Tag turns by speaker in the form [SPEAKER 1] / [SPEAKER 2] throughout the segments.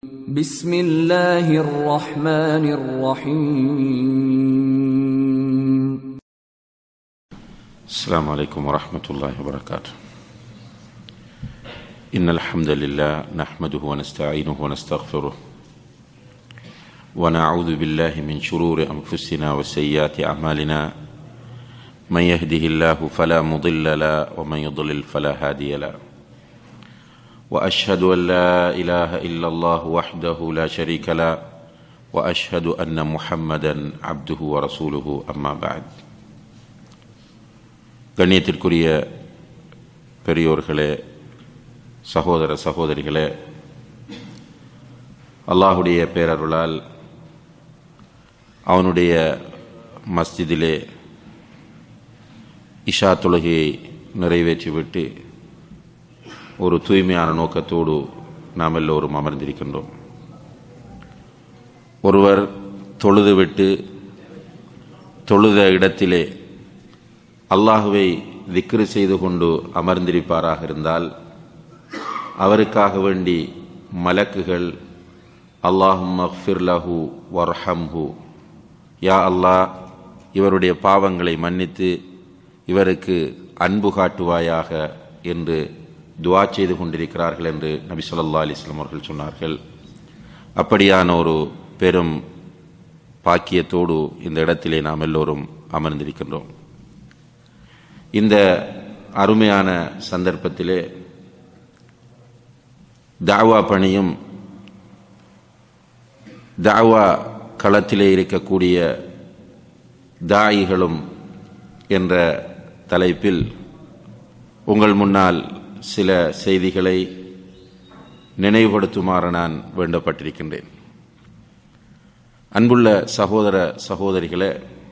[SPEAKER 1] بسم الله الرحمن الرحيم
[SPEAKER 2] السلام عليكم ورحمة الله وبركاته إن الحمد لله نحمده ونستعينه ونستغفره ونعوذ بالله من شرور أنفسنا وسيئات أعمالنا من يهده الله فلا مضل له ومن يضلل فلا هادي له وأشهد أن لا إله إلا الله وحده لا شريك له وأشهد أن محمدا عبده ورسوله أما بعد கண்ணியத்திற்குரிய பெரியோர்களே சகோதர சகோதரிகளே அல்லாஹுடைய பேரருளால் அவனுடைய மஸ்ஜிதிலே இஷா தொழுகையை நிறைவேற்றிவிட்டு ஒரு தூய்மையான நோக்கத்தோடு நாம் எல்லோரும் அமர்ந்திருக்கின்றோம் ஒருவர் தொழுதுவிட்டு தொழுத இடத்திலே அல்லாஹுவை திக்ரு செய்து கொண்டு அமர்ந்திருப்பாராக இருந்தால் அவருக்காக வேண்டி மலக்குகள் அல்லாஹும் மஃபிர்லஹு வர்ஹம்ஹு யா அல்லாஹ் இவருடைய பாவங்களை மன்னித்து இவருக்கு அன்பு காட்டுவாயாக என்று துவா செய்து கொண்டிருக்கிறார்கள் என்று நபி சொல்லா அலிஸ்லாம் அவர்கள் சொன்னார்கள் அப்படியான ஒரு பெரும் பாக்கியத்தோடு இந்த இடத்திலே நாம் எல்லோரும் அமர்ந்திருக்கின்றோம் இந்த அருமையான சந்தர்ப்பத்திலே தாவா பணியும் தாவா களத்திலே இருக்கக்கூடிய தாயிகளும் என்ற தலைப்பில் உங்கள் முன்னால் சில செய்திகளை நினைவுபடுத்துமாறு நான் வேண்டப்பட்டிருக்கின்றேன் அன்புள்ள சகோதர சகோதரிகளே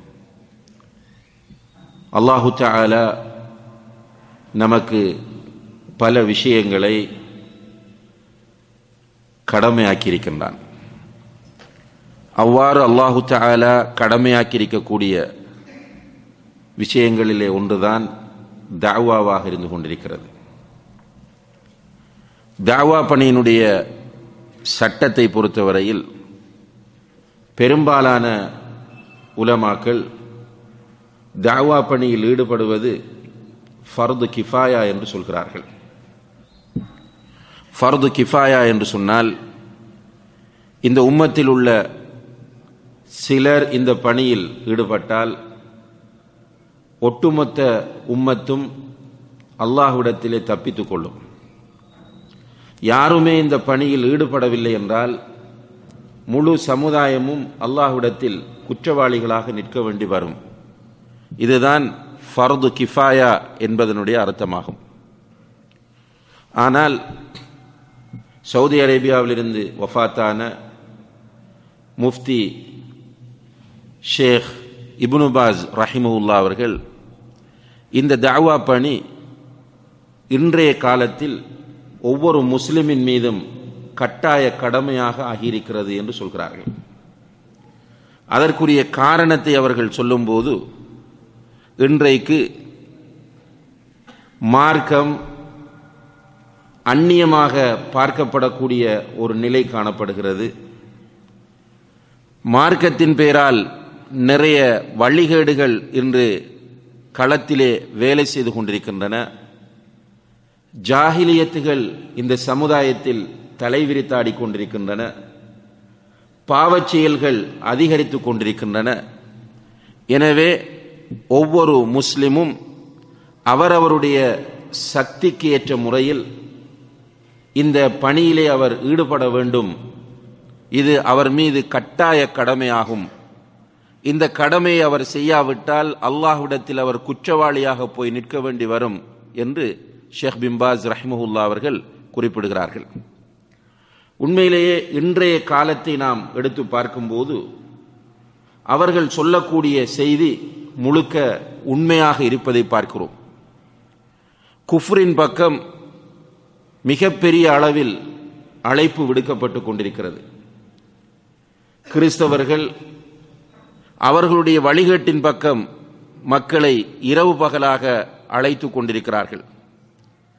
[SPEAKER 2] அல்லாஹு தாலா நமக்கு பல விஷயங்களை கடமையாக்கியிருக்கின்றான் அவ்வாறு அல்லாஹு தாலா கடமையாக்கியிருக்கக்கூடிய விஷயங்களிலே ஒன்றுதான் தாவாவாக இருந்து கொண்டிருக்கிறது தாவா பணியினுடைய சட்டத்தை பொறுத்தவரையில் பெரும்பாலான உலமாக்கள் தாவா பணியில் ஈடுபடுவது ஃபர்து கிஃபாயா என்று சொல்கிறார்கள் ஃபர்து கிஃபாயா என்று சொன்னால் இந்த உம்மத்தில் உள்ள சிலர் இந்த பணியில் ஈடுபட்டால் ஒட்டுமொத்த உம்மத்தும் அல்லாஹ்விடத்திலே தப்பித்துக் கொள்ளும் யாருமே இந்த பணியில் ஈடுபடவில்லை என்றால் முழு சமுதாயமும் அல்லாஹ்விடத்தில் குற்றவாளிகளாக நிற்க வேண்டி வரும் இதுதான் ஃபர்து கிஃபாயா என்பதனுடைய அர்த்தமாகும் ஆனால் சவுதி அரேபியாவிலிருந்து வஃத்தான முஃப்தி ஷேக் இபுனுபாஸ் ரஹிமுல்லா அவர்கள் இந்த தாவா பணி இன்றைய காலத்தில் ஒவ்வொரு முஸ்லிமின் மீதும் கட்டாய கடமையாக ஆகியிருக்கிறது என்று சொல்கிறார்கள் அதற்குரிய காரணத்தை அவர்கள் சொல்லும்போது இன்றைக்கு மார்க்கம் அந்நியமாக பார்க்கப்படக்கூடிய ஒரு நிலை காணப்படுகிறது மார்க்கத்தின் பெயரால் நிறைய வழிகேடுகள் இன்று களத்திலே வேலை செய்து கொண்டிருக்கின்றன ஜாகிலியத்துகள் இந்த சமுதாயத்தில் தலைவிரித்தாடி கொண்டிருக்கின்றன பாவச் செயல்கள் அதிகரித்து கொண்டிருக்கின்றன எனவே ஒவ்வொரு முஸ்லிமும் அவரவருடைய சக்திக்கு ஏற்ற முறையில் இந்த பணியிலே அவர் ஈடுபட வேண்டும் இது அவர் மீது கட்டாய கடமையாகும் இந்த கடமையை அவர் செய்யாவிட்டால் அல்லாஹ்விடத்தில் அவர் குற்றவாளியாக போய் நிற்க வேண்டி வரும் என்று ஷேக் பிம்பாஸ் ரஹ்மஹுல்லா அவர்கள் குறிப்பிடுகிறார்கள் உண்மையிலேயே இன்றைய காலத்தை நாம் எடுத்து பார்க்கும்போது அவர்கள் சொல்லக்கூடிய செய்தி முழுக்க உண்மையாக இருப்பதை பார்க்கிறோம் குஃப்ரின் பக்கம் மிகப்பெரிய அளவில் அழைப்பு விடுக்கப்பட்டு கொண்டிருக்கிறது கிறிஸ்தவர்கள் அவர்களுடைய வழிகேட்டின் பக்கம் மக்களை இரவு பகலாக அழைத்து கொண்டிருக்கிறார்கள்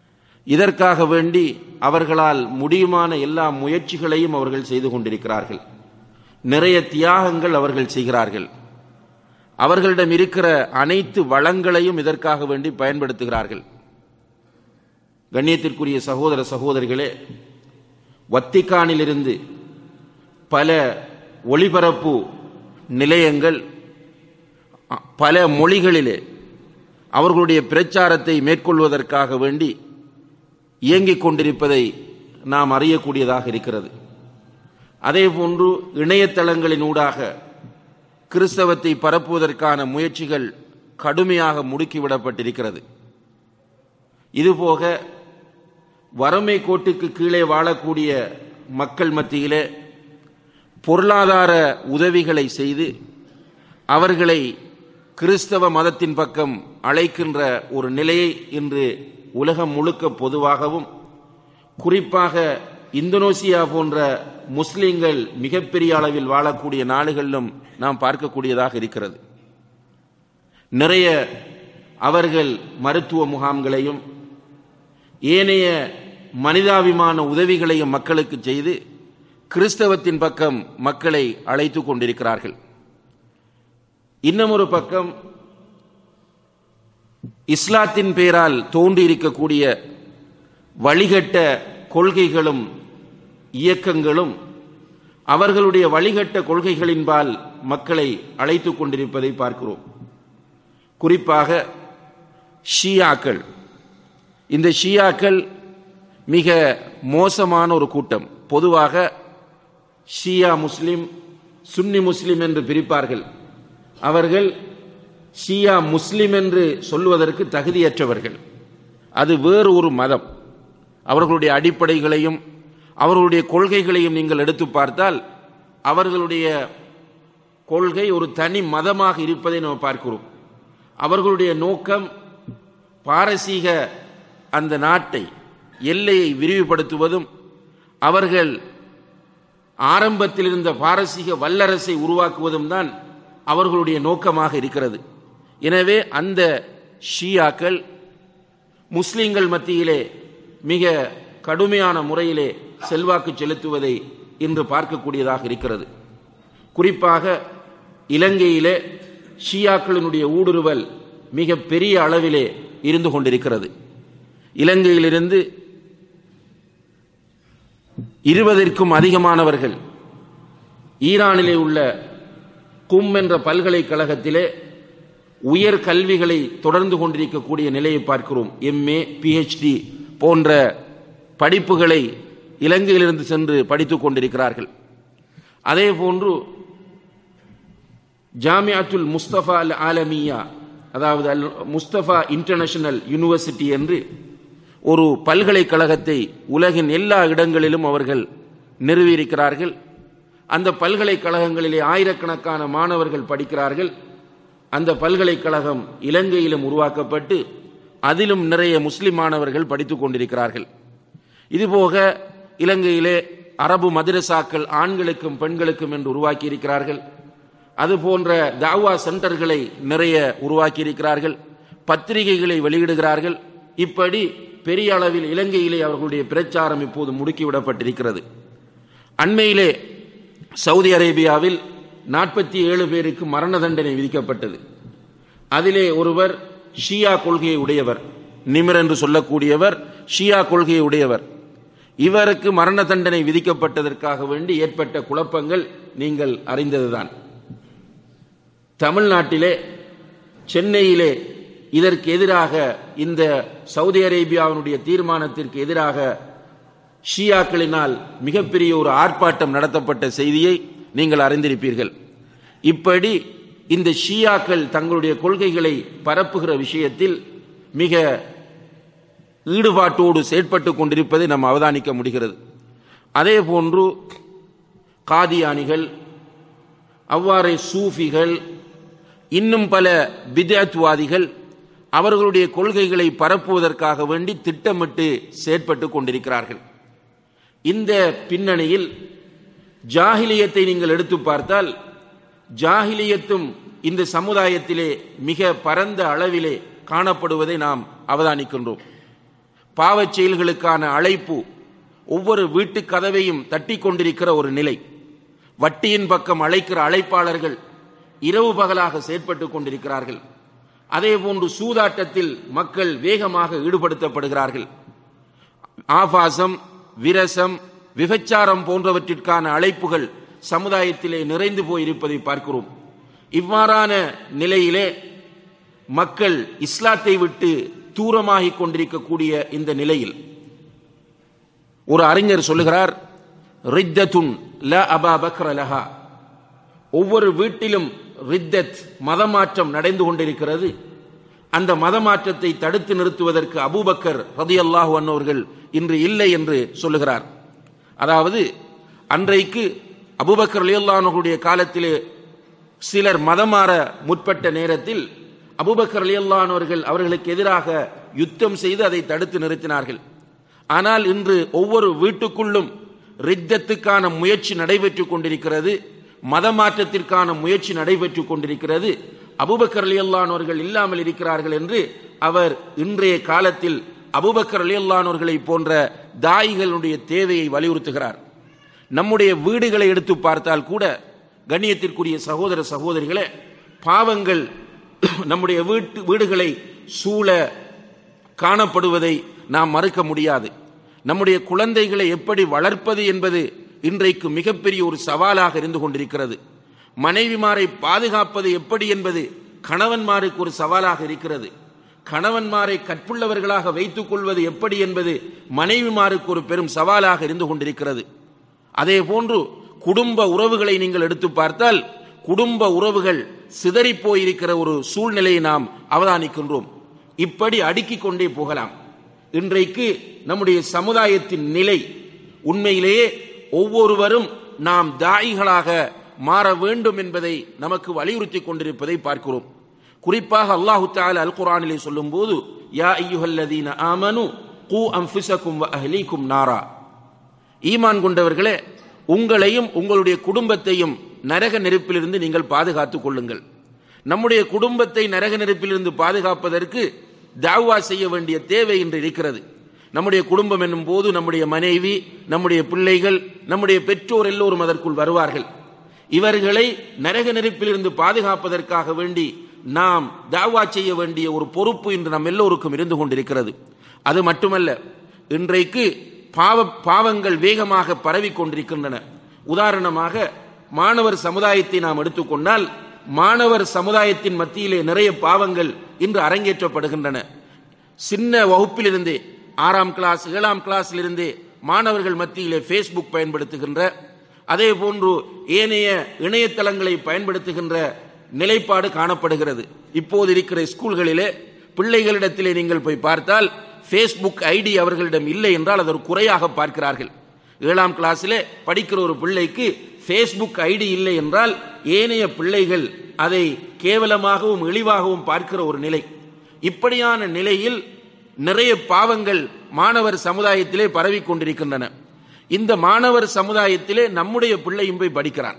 [SPEAKER 2] இதற்காக வேண்டி அவர்களால் முடியுமான எல்லா முயற்சிகளையும் அவர்கள் செய்து கொண்டிருக்கிறார்கள் நிறைய தியாகங்கள் அவர்கள் செய்கிறார்கள் அவர்களிடம் இருக்கிற அனைத்து வளங்களையும் இதற்காக வேண்டி பயன்படுத்துகிறார்கள் கண்ணியத்திற்குரிய சகோதர சகோதரிகளே வத்திக்கானிலிருந்து பல ஒளிபரப்பு நிலையங்கள் பல மொழிகளிலே அவர்களுடைய பிரச்சாரத்தை மேற்கொள்வதற்காக வேண்டி இயங்கிக் கொண்டிருப்பதை நாம் அறியக்கூடியதாக இருக்கிறது அதே போன்று இணையதளங்களின் ஊடாக கிறிஸ்தவத்தை பரப்புவதற்கான முயற்சிகள் கடுமையாக முடுக்கிவிடப்பட்டிருக்கிறது இதுபோக வறுமை கோட்டுக்கு கீழே வாழக்கூடிய மக்கள் மத்தியிலே பொருளாதார உதவிகளை செய்து அவர்களை கிறிஸ்தவ மதத்தின் பக்கம் அழைக்கின்ற ஒரு நிலையை இன்று உலகம் முழுக்க பொதுவாகவும் குறிப்பாக இந்தோனேசியா போன்ற முஸ்லிம்கள் மிகப்பெரிய அளவில் வாழக்கூடிய நாடுகளிலும் நாம் பார்க்கக்கூடியதாக இருக்கிறது நிறைய அவர்கள் மருத்துவ முகாம்களையும் ஏனைய மனிதாபிமான உதவிகளையும் மக்களுக்கு செய்து கிறிஸ்தவத்தின் பக்கம் மக்களை அழைத்து கொண்டிருக்கிறார்கள் இன்னும் ஒரு பக்கம் இஸ்லாத்தின் பெயரால் தோன்றியிருக்கக்கூடிய வழிகட்ட கொள்கைகளும் இயக்கங்களும் அவர்களுடைய வழிகட்ட கொள்கைகளின்பால் மக்களை அழைத்து கொண்டிருப்பதை பார்க்கிறோம் குறிப்பாக ஷியாக்கள் இந்த ஷியாக்கள் மிக மோசமான ஒரு கூட்டம் பொதுவாக ஷியா முஸ்லிம் சுன்னி முஸ்லிம் என்று பிரிப்பார்கள் அவர்கள் ஷியா முஸ்லிம் என்று சொல்வதற்கு தகுதியற்றவர்கள் அது வேறு ஒரு மதம் அவர்களுடைய அடிப்படைகளையும் அவர்களுடைய கொள்கைகளையும் நீங்கள் எடுத்து பார்த்தால் அவர்களுடைய கொள்கை ஒரு தனி மதமாக இருப்பதை நாம் பார்க்கிறோம் அவர்களுடைய நோக்கம் பாரசீக அந்த நாட்டை எல்லையை விரிவுபடுத்துவதும் அவர்கள் ஆரம்பத்தில் இருந்த பாரசீக வல்லரசை உருவாக்குவதும் தான் அவர்களுடைய நோக்கமாக இருக்கிறது எனவே அந்த ஷியாக்கள் முஸ்லிம்கள் மத்தியிலே மிக கடுமையான முறையிலே செல்வாக்கு செலுத்துவதை இன்று பார்க்கக்கூடியதாக இருக்கிறது குறிப்பாக இலங்கையிலே ஷியாக்களினுடைய ஊடுருவல் மிக பெரிய அளவிலே இருந்து கொண்டிருக்கிறது இலங்கையிலிருந்து இருபதற்கும் அதிகமானவர்கள் ஈரானிலே உள்ள கும் என்ற பல்கலைக்கழகத்திலே உயர் கல்விகளை தொடர்ந்து கொண்டிருக்கக்கூடிய நிலையை பார்க்கிறோம் எம்ஏ பிஹெச்டி போன்ற படிப்புகளை இலங்கையிலிருந்து சென்று படித்துக் கொண்டிருக்கிறார்கள் அதே போன்று ஜாமியாத்துல் முஸ்தபா அல் ஆலமியா அதாவது அல் முஸ்தபா இன்டர்நேஷனல் யூனிவர்சிட்டி என்று ஒரு பல்கலைக்கழகத்தை உலகின் எல்லா இடங்களிலும் அவர்கள் நிறுவியிருக்கிறார்கள் அந்த பல்கலைக்கழகங்களிலே ஆயிரக்கணக்கான மாணவர்கள் படிக்கிறார்கள் அந்த பல்கலைக்கழகம் இலங்கையிலும் உருவாக்கப்பட்டு அதிலும் நிறைய முஸ்லிம் மாணவர்கள் படித்துக் கொண்டிருக்கிறார்கள் இதுபோக இலங்கையிலே அரபு மதரசாக்கள் ஆண்களுக்கும் பெண்களுக்கும் என்று உருவாக்கி இருக்கிறார்கள் அது போன்ற தாவா சென்டர்களை நிறைய உருவாக்கி இருக்கிறார்கள் பத்திரிகைகளை வெளியிடுகிறார்கள் இப்படி பெரிய அளவில் இலங்கையிலே அவர்களுடைய பிரச்சாரம் இப்போது முடுக்கிவிடப்பட்டிருக்கிறது அண்மையிலே சவுதி அரேபியாவில் நாற்பத்தி ஏழு பேருக்கு மரண தண்டனை விதிக்கப்பட்டது அதிலே ஒருவர் ஷியா கொள்கையை உடையவர் நிமிர் என்று சொல்லக்கூடியவர் ஷியா கொள்கையை உடையவர் இவருக்கு மரண தண்டனை விதிக்கப்பட்டதற்காக வேண்டி ஏற்பட்ட குழப்பங்கள் நீங்கள் அறிந்ததுதான் தமிழ்நாட்டிலே சென்னையிலே இதற்கு எதிராக இந்த சவுதி அரேபியாவினுடைய தீர்மானத்திற்கு எதிராக ஷியாக்களினால் மிகப்பெரிய ஒரு ஆர்ப்பாட்டம் நடத்தப்பட்ட செய்தியை நீங்கள் அறிந்திருப்பீர்கள் இப்படி இந்த ஷியாக்கள் தங்களுடைய கொள்கைகளை பரப்புகிற விஷயத்தில் மிக ஈடுபாட்டோடு செயற்பட்டு கொண்டிருப்பதை நாம் அவதானிக்க முடிகிறது அதே போன்று காதியானிகள் அவ்வாறே சூஃபிகள் இன்னும் பல பிதத்வாதிகள் அவர்களுடைய கொள்கைகளை பரப்புவதற்காக வேண்டி திட்டமிட்டு செயற்பட்டு கொண்டிருக்கிறார்கள் இந்த பின்னணியில் ஜாகிலியத்தை நீங்கள் எடுத்து பார்த்தால் ஜாகிலியத்தும் இந்த சமுதாயத்திலே மிக பரந்த அளவிலே காணப்படுவதை நாம் அவதானிக்கின்றோம்
[SPEAKER 3] பாவச் செயல்களுக்கான அழைப்பு ஒவ்வொரு வீட்டு கதவையும் தட்டி கொண்டிருக்கிற ஒரு நிலை வட்டியின் பக்கம் அழைக்கிற அழைப்பாளர்கள் இரவு பகலாக செயற்பட்டுக் கொண்டிருக்கிறார்கள் அதே போன்று சூதாட்டத்தில் மக்கள் வேகமாக ஈடுபடுத்தப்படுகிறார்கள் ஆபாசம் விரசம் விபச்சாரம் போன்றவற்றிற்கான அழைப்புகள் சமுதாயத்திலே நிறைந்து போயிருப்பதை பார்க்கிறோம் இவ்வாறான நிலையிலே மக்கள் இஸ்லாத்தை விட்டு தூரமாகிக் கொண்டிருக்கக்கூடிய இந்த நிலையில் ஒரு அறிஞர் சொல்லுகிறார் ரித்தத்துன் ல அபா பக்ர லஹா ஒவ்வொரு வீட்டிலும் ரித்தத் மதமாற்றம் நடந்து கொண்டிருக்கிறது அந்த மதமாற்றத்தை தடுத்து நிறுத்துவதற்கு அபூபக்கர் ரதியல்லாஹு அன்னவர்கள் இன்று இல்லை என்று சொல்லுகிறார் அதாவது அன்றைக்கு அபூபக்கர் அலியல்லானுடைய காலத்திலே சிலர் மதமாற முற்பட்ட நேரத்தில் அபூபக்கர் அலியல்லானவர்கள் அவர்களுக்கு எதிராக யுத்தம் செய்து அதை தடுத்து நிறுத்தினார்கள் ஆனால் இன்று ஒவ்வொரு வீட்டுக்குள்ளும் ரித்தத்துக்கான முயற்சி நடைபெற்றுக் கொண்டிருக்கிறது மதமாற்றத்திற்கான முயற்சி நடைபெற்றுக் கொண்டிருக்கிறது அபுபக்கர் அலியல்லானவர்கள் இல்லாமல் இருக்கிறார்கள் என்று அவர் இன்றைய காலத்தில் அபுபக்கர் அலியல்லானவர்களை போன்ற தாய்களுடைய தேவையை வலியுறுத்துகிறார் நம்முடைய வீடுகளை எடுத்து பார்த்தால் கூட கண்ணியத்திற்குரிய சகோதர சகோதரிகளே பாவங்கள் நம்முடைய வீட்டு வீடுகளை சூழ காணப்படுவதை நாம் மறுக்க முடியாது நம்முடைய குழந்தைகளை எப்படி வளர்ப்பது என்பது இன்றைக்கு மிகப்பெரிய ஒரு சவாலாக இருந்து கொண்டிருக்கிறது மனைவிமாரை பாதுகாப்பது எப்படி என்பது கணவன்மாருக்கு ஒரு சவாலாக இருக்கிறது கணவன்மாரை கற்புள்ளவர்களாக வைத்துக் கொள்வது எப்படி என்பது மனைவிமாருக்கு ஒரு பெரும் சவாலாக இருந்து கொண்டிருக்கிறது அதே போன்று குடும்ப உறவுகளை நீங்கள் எடுத்து பார்த்தால் குடும்ப உறவுகள் சிதறி போயிருக்கிற ஒரு சூழ்நிலையை நாம் அவதானிக்கின்றோம் இப்படி அடுக்கிக் கொண்டே போகலாம் இன்றைக்கு நம்முடைய சமுதாயத்தின் நிலை உண்மையிலேயே ஒவ்வொருவரும் நாம் தாய்களாக மாற வேண்டும் என்பதை நமக்கு வலியுறுத்தி கொண்டிருப்பதை பார்க்கிறோம் குறிப்பாக அல்லாஹு தால அல் குரானிலே சொல்லும் போது யா ஐயுஹல்லதீன ஆமனு கூ அன்ஃபுசக்கும் வ அஹ்லீக்கும் நாரா ஈமான் கொண்டவர்களே உங்களையும் உங்களுடைய குடும்பத்தையும் நரக நெருப்பிலிருந்து நீங்கள் பாதுகாத்துக் கொள்ளுங்கள் நம்முடைய குடும்பத்தை நரக நெருப்பிலிருந்து பாதுகாப்பதற்கு தாவா செய்ய வேண்டிய தேவை இன்று இருக்கிறது நம்முடைய குடும்பம் என்னும் போது நம்முடைய மனைவி நம்முடைய பிள்ளைகள் நம்முடைய பெற்றோர் எல்லோரும் அதற்குள் வருவார்கள் இவர்களை நரக நெருப்பிலிருந்து பாதுகாப்பதற்காக வேண்டி நாம் தாவா செய்ய வேண்டிய ஒரு பொறுப்பு இன்று நம் எல்லோருக்கும் இருந்து கொண்டிருக்கிறது அது மட்டுமல்ல இன்றைக்கு பாவ பாவங்கள் வேகமாக பரவி கொண்டிருக்கின்றன உதாரணமாக மாணவர் சமுதாயத்தை நாம் எடுத்துக்கொண்டால் மாணவர் சமுதாயத்தின் மத்தியிலே நிறைய பாவங்கள் இன்று அரங்கேற்றப்படுகின்றன சின்ன வகுப்பிலிருந்தே ஆறாம் கிளாஸ் ஏழாம் கிளாஸில் இருந்தே மாணவர்கள் மத்தியிலே ஃபேஸ்புக் பயன்படுத்துகின்ற அதே போன்று ஏனைய இணையதளங்களை பயன்படுத்துகின்ற நிலைப்பாடு காணப்படுகிறது இப்போது இருக்கிற ஸ்கூல்களிலே பிள்ளைகளிடத்திலே நீங்கள் போய் பார்த்தால் ஃபேஸ்புக் ஐடி அவர்களிடம் இல்லை என்றால் அது ஒரு குறையாக பார்க்கிறார்கள் ஏழாம் கிளாஸிலே படிக்கிற ஒரு பிள்ளைக்கு ஃபேஸ்புக் ஐடி இல்லை என்றால் ஏனைய பிள்ளைகள் அதை கேவலமாகவும் இழிவாகவும் பார்க்கிற ஒரு நிலை இப்படியான நிலையில் நிறைய பாவங்கள் மாணவர் சமுதாயத்திலே பரவி கொண்டிருக்கின்றன இந்த மாணவர் சமுதாயத்திலே நம்முடைய பிள்ளையும் போய் படிக்கிறான்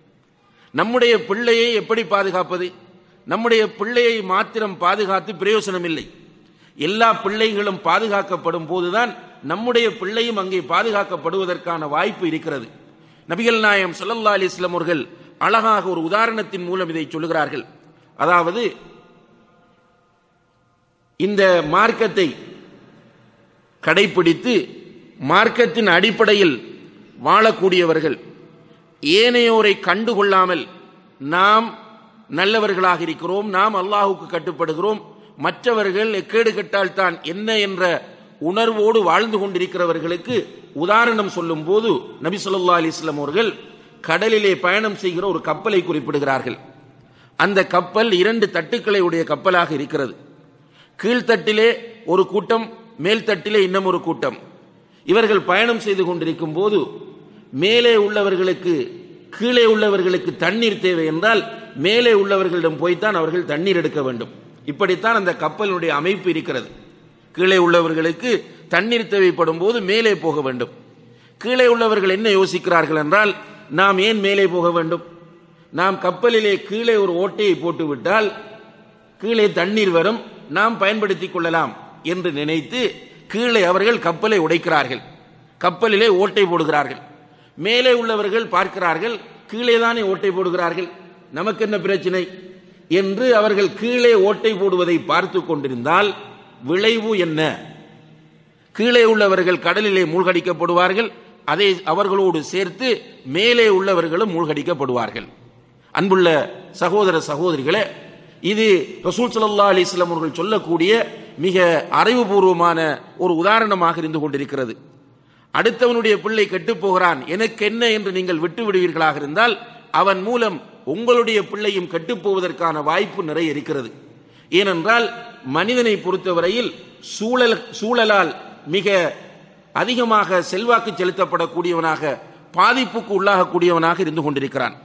[SPEAKER 3] நம்முடைய பிள்ளையை எப்படி பாதுகாப்பது நம்முடைய பிள்ளையை மாத்திரம் பாதுகாத்து பிரயோசனம் இல்லை எல்லா பிள்ளைகளும் பாதுகாக்கப்படும் போதுதான் நம்முடைய பிள்ளையும் அங்கே பாதுகாக்கப்படுவதற்கான வாய்ப்பு இருக்கிறது நபிகள் நாயம் சல்லல்லா அலிஸ்லாம் அவர்கள் அழகாக ஒரு உதாரணத்தின் மூலம் இதை சொல்லுகிறார்கள் அதாவது இந்த மார்க்கத்தை கடைபிடித்து மார்க்கத்தின் அடிப்படையில் வாழக்கூடியவர்கள் ஏனையோரை கண்டுகொள்ளாமல் நாம் நல்லவர்களாக இருக்கிறோம் நாம் அல்லாஹுக்கு கட்டுப்படுகிறோம் மற்றவர்கள் எக்கேடு கெட்டால் தான் என்ன என்ற உணர்வோடு வாழ்ந்து கொண்டிருக்கிறவர்களுக்கு உதாரணம் சொல்லும் போது நபி சொல்லா அலிஸ்லாம் அவர்கள் கடலிலே பயணம் செய்கிற ஒரு கப்பலை குறிப்பிடுகிறார்கள் அந்த கப்பல் இரண்டு தட்டுக்களை உடைய கப்பலாக இருக்கிறது கீழ்த்தட்டிலே ஒரு கூட்டம் மேல்தட்டிலே இன்னும் ஒரு கூட்டம் இவர்கள் பயணம் செய்து கொண்டிருக்கும் போது மேலே உள்ளவர்களுக்கு கீழே உள்ளவர்களுக்கு தண்ணீர் தேவை என்றால் மேலே உள்ளவர்களிடம் போய்த்தான் அவர்கள் தண்ணீர் எடுக்க வேண்டும் இப்படித்தான் அந்த கப்பலினுடைய அமைப்பு இருக்கிறது கீழே உள்ளவர்களுக்கு தண்ணீர் தேவைப்படும் போது மேலே போக வேண்டும் கீழே உள்ளவர்கள் என்ன யோசிக்கிறார்கள் என்றால் நாம் ஏன் மேலே போக வேண்டும் நாம் கப்பலிலே கீழே ஒரு ஓட்டையை போட்டுவிட்டால் கீழே தண்ணீர் வரும் நாம் பயன்படுத்திக் கொள்ளலாம் என்று நினைத்து கீழே அவர்கள் கப்பலை உடைக்கிறார்கள் கப்பலிலே ஓட்டை போடுகிறார்கள் மேலே உள்ளவர்கள் பார்க்கிறார்கள் கீழே தானே ஓட்டை போடுகிறார்கள் நமக்கு என்ன பிரச்சனை என்று அவர்கள் கீழே ஓட்டை போடுவதை பார்த்து கொண்டிருந்தால் விளைவு என்ன கீழே உள்ளவர்கள் கடலிலே மூழ்கடிக்கப்படுவார்கள் அதை அவர்களோடு சேர்த்து மேலே உள்ளவர்களும் மூழ்கடிக்கப்படுவார்கள் அன்புள்ள சகோதர சகோதரிகளே இது ரசூல் ஸல்லல்லாஹு அலைஹி வஸல்லம் அவர்கள் சொல்லக்கூடிய மிக அறிவுபூர்வமான ஒரு உதாரணமாக இருந்து கொண்டிருக்கிறது அடுத்தவனுடைய பிள்ளை கெட்டுப் போகிறான் எனக்கு என்ன என்று நீங்கள் விட்டு விடுவீர்களாக இருந்தால் அவன் மூலம் உங்களுடைய பிள்ளையும் கெட்டுப் போவதற்கான வாய்ப்பு நிறைய இருக்கிறது ஏனென்றால் மனிதனை பொறுத்தவரையில் சூழல் சூழலால் மிக அதிகமாக செல்வாக்கு செலுத்தப்படக்கூடியவனாக பாதிப்புக்கு உள்ளாகக்கூடியவனாக இருந்து கொண்டிருக்கிறான்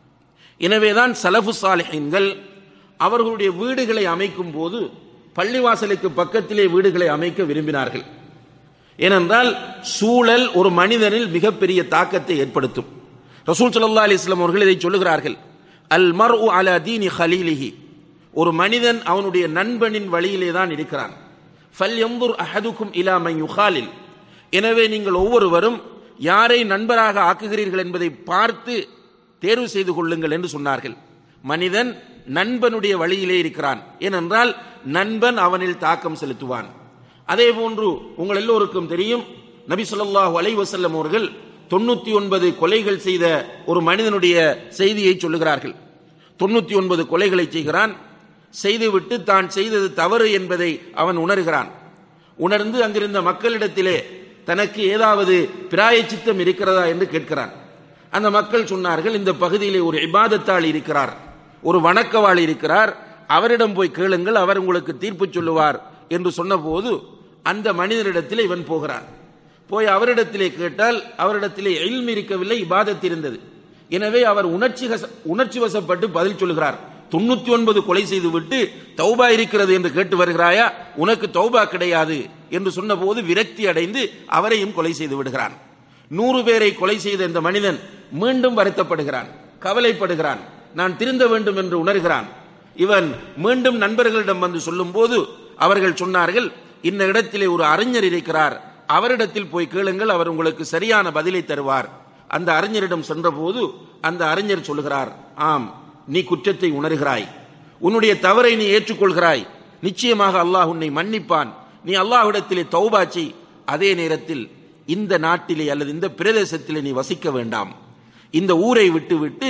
[SPEAKER 3] எனவேதான் சலஃபு சாலிஹீன்கள் அவர்களுடைய வீடுகளை அமைக்கும் போது பள்ளிவாசலுக்கு பக்கத்திலே வீடுகளை அமைக்க விரும்பினார்கள் ஏனென்றால் சூழல் ஒரு மனிதனில் மிகப்பெரிய தாக்கத்தை ஏற்படுத்தும் ரசூல் ஸல்லல்லாஹு அலைஹி வஸல்லம் அவர்கள் இதை சொல்லுகிறார்கள் அல் மர்உ அலா தீனி ஹலீலிஹி ஒரு மனிதன் அவனுடைய நண்பனின் வழியிலே தான் இருக்கிறான் ஃபல் எம்புர் அஹதுக்கும் இலா மை யுகாலில் எனவே நீங்கள் ஒவ்வொருவரும் யாரை நண்பராக ஆக்குகிறீர்கள் என்பதை பார்த்து தேர்வு செய்து கொள்ளுங்கள் என்று சொன்னார்கள் மனிதன் நண்பனுடைய வழியிலே இருக்கிறான் ஏனென்றால் நண்பன் அவனில் தாக்கம் செலுத்துவான் அதே போன்று உங்கள் எல்லோருக்கும் தெரியும் நபி ஸல்லல்லாஹு அலைஹி வஸல்லம் அவர்கள் தொண்ணூத்தி ஒன்பது கொலைகள் செய்த ஒரு மனிதனுடைய செய்தியை சொல்லுகிறார்கள் தொண்ணூத்தி ஒன்பது கொலைகளை செய்கிறான் செய்துவிட்டு தான் செய்தது தவறு என்பதை அவன் உணர்கிறான் உணர்ந்து அங்கிருந்த மக்களிடத்திலே தனக்கு ஏதாவது பிராய சித்தம் இருக்கிறதா என்று கேட்கிறான் அந்த மக்கள் சொன்னார்கள் இந்த பகுதியிலே ஒரு இபாதத்தாள் இருக்கிறார் ஒரு வணக்கவாள் இருக்கிறார் அவரிடம் போய் கேளுங்கள் அவர் உங்களுக்கு தீர்ப்பு சொல்லுவார் என்று சொன்னபோது அந்த மனிதனிடத்தில் இவன் போகிறான் போய் அவரிடத்திலே கேட்டால் அவரிடத்திலே இல்ம் இருக்கவில்லை இபாதத் இருந்தது எனவே அவர் உணர்ச்சி உணர்ச்சி வசப்பட்டு பதில் சொல்லுகிறார் தொண்ணூத்தி ஒன்பது கொலை செய்து விட்டு தௌபா இருக்கிறது என்று கேட்டு வருகிறாயா உனக்கு தௌபா கிடையாது என்று சொன்னபோது விரக்தி அடைந்து அவரையும் கொலை செய்து விடுகிறான் நூறு பேரை கொலை செய்த இந்த மனிதன் மீண்டும் வருத்தப்படுகிறான் கவலைப்படுகிறான் நான் திருந்த வேண்டும் என்று உணர்கிறான் இவன் மீண்டும் நண்பர்களிடம் வந்து சொல்லும் போது அவர்கள் சொன்னார்கள் இந்த இடத்திலே ஒரு அறிஞர் இருக்கிறார் அவரிடத்தில் போய் கேளுங்கள் அவர் உங்களுக்கு சரியான பதிலை தருவார் அந்த அறிஞரிடம் சென்றபோது அந்த அறிஞர் சொல்லுகிறார் ஆம் நீ குற்றத்தை உணர்கிறாய் உன்னுடைய தவறை நீ ஏற்றுக்கொள்கிறாய் நிச்சயமாக அல்லாஹ் உன்னை மன்னிப்பான் நீ அல்லாஹ்விடத்திலே தௌபாச்சி அதே நேரத்தில் இந்த நாட்டிலே அல்லது இந்த பிரதேசத்திலே நீ வசிக்க வேண்டாம் இந்த ஊரை விட்டு விட்டு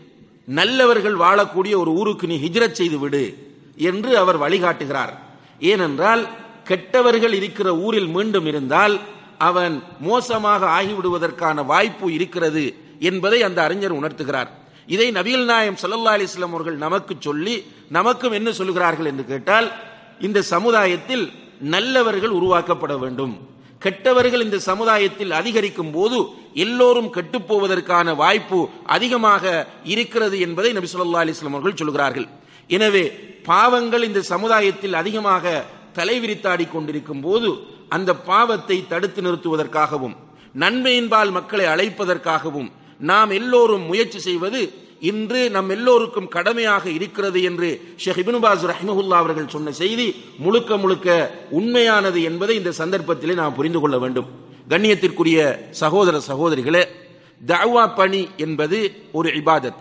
[SPEAKER 3] நல்லவர்கள் வாழக்கூடிய ஒரு ஊருக்கு நீ ஹிஜ்ரத் செய்து விடு என்று அவர் வழிகாட்டுகிறார் ஏனென்றால் கெட்டவர்கள் இருக்கிற ஊரில் மீண்டும் இருந்தால் அவன் மோசமாக ஆகிவிடுவதற்கான வாய்ப்பு இருக்கிறது என்பதை அந்த அறிஞர் உணர்த்துகிறார் இதை நபிகள் நாயம் சல்லா அலிஸ்லாம் அவர்கள் நமக்கு சொல்லி நமக்கும் என்ன சொல்லுகிறார்கள் என்று கேட்டால் இந்த சமுதாயத்தில் நல்லவர்கள் உருவாக்கப்பட வேண்டும் கெட்டவர்கள் இந்த சமுதாயத்தில் அதிகரிக்கும் போது எல்லோரும் கெட்டுப்போவதற்கான வாய்ப்பு அதிகமாக இருக்கிறது என்பதை நபி சொல்லா அலிஸ்லாம் அவர்கள் சொல்கிறார்கள் எனவே பாவங்கள் இந்த சமுதாயத்தில் அதிகமாக தலைவிரித்தாடி கொண்டிருக்கும் போது அந்த பாவத்தை தடுத்து நிறுத்துவதற்காகவும் நன்மையின்பால் மக்களை அழைப்பதற்காகவும் நாம் எல்லோரும் முயற்சி செய்வது இன்று நம் எல்லோருக்கும் கடமையாக இருக்கிறது என்று ஷேக் இபினுபாஸ் ரஹ்மஹுல்லா அவர்கள் சொன்ன செய்தி முழுக்க முழுக்க உண்மையானது என்பதை இந்த சந்தர்ப்பத்திலே நாம் புரிந்து கொள்ள வேண்டும் கண்ணியத்திற்குரிய சகோதர சகோதரிகளே தஅவா பணி என்பது ஒரு இபாதத்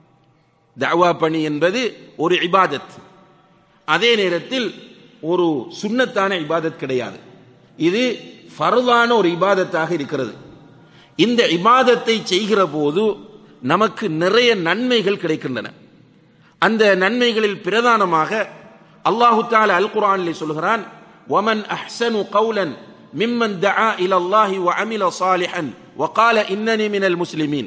[SPEAKER 3] தஅவா பணி என்பது ஒரு இபாதத் அதே நேரத்தில் ஒரு சுன்னத்தான இபாதத் கிடையாது இது ஃபர்தான ஒரு இபாதத்தாக இருக்கிறது இந்த இபாதத்தை செய்கிற போது நமக்கு நிறைய நன்மைகள் கிடைக்கின்றன அந்த நன்மைகளில் பிரதானமாக அல்லாஹு தால அல் குரானிலே சொல்கிறான் ஒமன் அஹ்சனு கௌலன் மிம்மன் தஆ இல அல்லாஹி வ அமில சாலிஹன் வகால இன்னனி மினல் முஸ்லிமீன்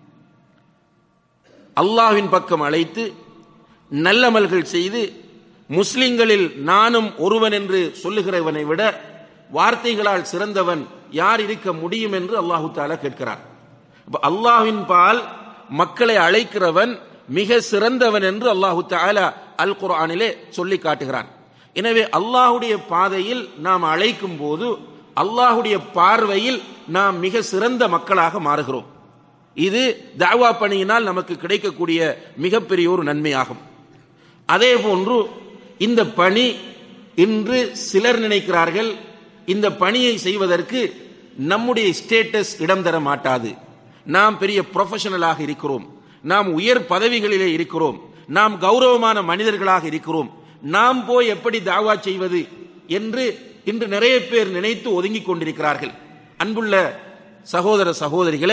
[SPEAKER 3] அல்லாஹ்வின் பக்கம் அழைத்து நல்லமல்கள் செய்து முஸ்லிம்களில் நானும் ஒருவன் என்று சொல்லுகிறவனை விட வார்த்தைகளால் சிறந்தவன் யார் இருக்க முடியும் என்று அல்லாஹு தாலா கேட்கிறார் அல்லாஹின் பால் மக்களை அழைக்கிறவன் மிக சிறந்தவன் என்று அல்லாஹு தாலா அல் குர்ஆனிலே சொல்லி காட்டுகிறான் எனவே அல்லாஹுடைய பாதையில் நாம் அழைக்கும் போது அல்லாஹுடைய பார்வையில் நாம் மிக சிறந்த மக்களாக மாறுகிறோம் இது தாவா பணியினால் நமக்கு கிடைக்கக்கூடிய மிகப்பெரிய ஒரு நன்மையாகும் அதே போன்று இந்த பணி இன்று சிலர் நினைக்கிறார்கள் இந்த பணியை செய்வதற்கு நம்முடைய ஸ்டேட்டஸ் இடம் தர மாட்டாது நாம் பெரிய ப்ரொஃபஷனலாக இருக்கிறோம் நாம் உயர் பதவிகளிலே இருக்கிறோம் நாம் கௌரவமான மனிதர்களாக இருக்கிறோம் நாம் போய் எப்படி தாவா செய்வது என்று இன்று நிறைய பேர் நினைத்து ஒதுங்கிக் கொண்டிருக்கிறார்கள் அன்புள்ள சகோதர சகோதரிகளே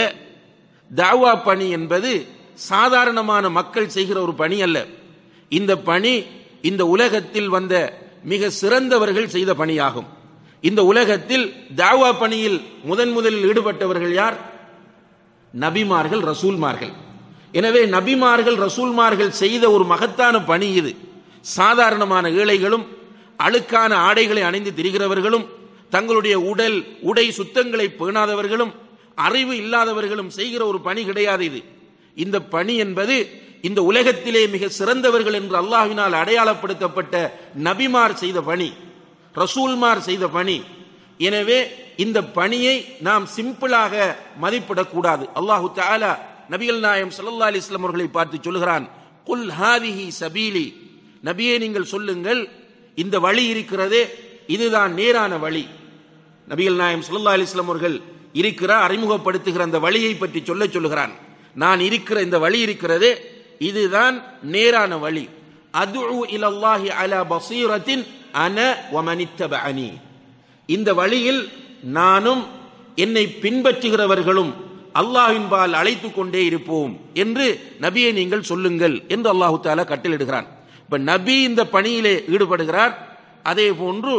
[SPEAKER 3] தாவா பணி என்பது சாதாரணமான மக்கள் செய்கிற ஒரு பணி அல்ல இந்த பணி இந்த உலகத்தில் வந்த மிக சிறந்தவர்கள் செய்த பணியாகும் இந்த உலகத்தில் தாவா பணியில் முதன் முதலில் ஈடுபட்டவர்கள் யார் நபிமார்கள் ரசூல்மார்கள் எனவே நபிமார்கள் ரசூல்மார்கள் செய்த ஒரு மகத்தான பணி இது சாதாரணமான ஏழைகளும் அழுக்கான ஆடைகளை அணிந்து திரிகிறவர்களும் தங்களுடைய உடல் உடை சுத்தங்களை பேணாதவர்களும் அறிவு இல்லாதவர்களும் செய்கிற ஒரு பணி கிடையாது இது இந்த பணி என்பது இந்த உலகத்திலே மிக சிறந்தவர்கள் என்று அல்லாஹ்வினால் அடையாளப்படுத்தப்பட்ட நபிமார் செய்த பணி ரசூல்மார் செய்த பணி எனவே இந்த பணியை நாம் சிம்பிளாக மதிப்பிடக்கூடாது அல்லாஹு தஆலா நபிகள் நாயம் ஸல்லல்லாஹு அலைஹி வஸல்லம் அவர்களை பார்த்து சொல்கிறான் குல் ஹாதிஹி சபீலி நபியே நீங்கள் சொல்லுங்கள் இந்த வழி இருக்கிறதே இதுதான் நேரான வழி நபிகள் நாயம் ஸல்லல்லாஹு அலைஹி வஸல்லம் அவர்கள் இருக்கிற அறிமுகப்படுத்துகிற அந்த வழியை பற்றி சொல்ல சொல்லுகிறான் நான் இருக்கிற இந்த வழி இருக்கிறதே இதுதான் நேரான வழி அதுஉ இலல்லாஹி அலா பசீரத்தின் அன வமனித்தபஅனி இந்த வழியில் நானும் என்னை பின்பற்றுகிறவர்களும் அல்லாஹ்வின்பால் அழைத்துக் கொண்டே இருப்போம் என்று நபியை நீங்கள் சொல்லுங்கள் என்று அல்லாஹு தாலா கட்டளிடுகிறான் இப்ப நபி இந்த பணியிலே ஈடுபடுகிறார் அதே போன்று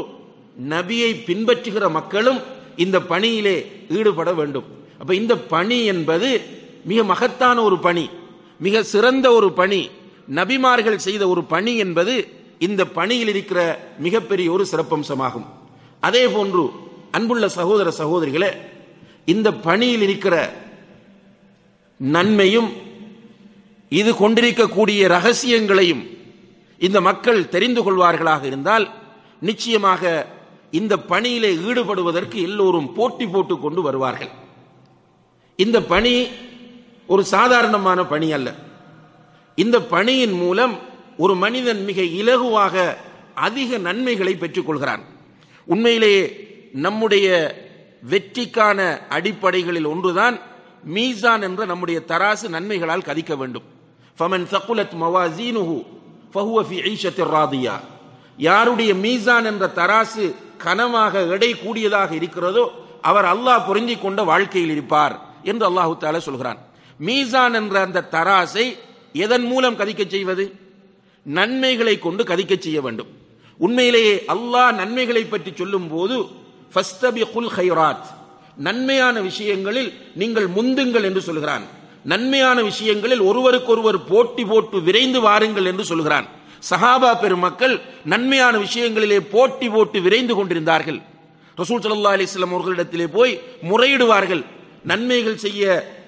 [SPEAKER 3] நபியை பின்பற்றுகிற மக்களும் இந்த பணியிலே ஈடுபட வேண்டும் அப்ப இந்த பணி என்பது மிக மகத்தான ஒரு பணி மிக சிறந்த ஒரு பணி நபிமார்கள் செய்த ஒரு பணி என்பது இந்த பணியில் இருக்கிற மிகப்பெரிய ஒரு சிறப்பம்சமாகும் அதே போன்று அன்புள்ள சகோதர சகோதரிகளே இந்த பணியில் இருக்கிற நன்மையும் இது கொண்டிருக்கக்கூடிய ரகசியங்களையும் இந்த மக்கள் தெரிந்து கொள்வார்களாக இருந்தால் நிச்சயமாக இந்த பணியிலே ஈடுபடுவதற்கு எல்லோரும் போட்டி போட்டுக் கொண்டு வருவார்கள் இந்த பணி ஒரு சாதாரணமான பணி அல்ல இந்த பணியின் மூலம் ஒரு மனிதன் மிக இலகுவாக அதிக நன்மைகளை பெற்றுக் கொள்கிறான் உண்மையிலேயே நம்முடைய வெற்றிக்கான அடிப்படைகளில் ஒன்றுதான் மீசான் என்ற நம்முடைய தராசு நன்மைகளால் கதிக்க வேண்டும் ஃபமன் சகுலத் மவாசீனுஹு ஃபஹுவ ஃபி ஈஷத்திர் ராதியா யாருடைய மீசான் என்ற தராசு கனமாக எடை கூடியதாக இருக்கிறதோ அவர் அல்லாஹ் பொருந்தி கொண்ட வாழ்க்கையில் இருப்பார் என்று அல்லாஹு தாலா சொல்கிறான் மீசான் என்ற அந்த தராசை எதன் மூலம் கதிக்க செய்வது நன்மைகளை கொண்டு கதிக்க செய்ய வேண்டும் உண்மையிலேயே அல்லாஹ் நன்மைகளை பற்றி சொல்லும் போது ஃபஸ்தபிகுல் ஹைராத் நன்மையான விஷயங்களில் நீங்கள் முந்துங்கள் என்று சொல்கிறான் நன்மையான விஷயங்களில் ஒருவருக்கொருவர் போட்டி போட்டு விரைந்து வாருங்கள் என்று சொல்கிறான் சஹாபா பெருமக்கள் நன்மையான விஷயங்களிலே போட்டி போட்டு விரைந்து கொண்டிருந்தார்கள் ரசூல் சல்லா அலிஸ்லாம் அவர்களிடத்திலே போய் முறையிடுவார்கள் நன்மைகள் செய்ய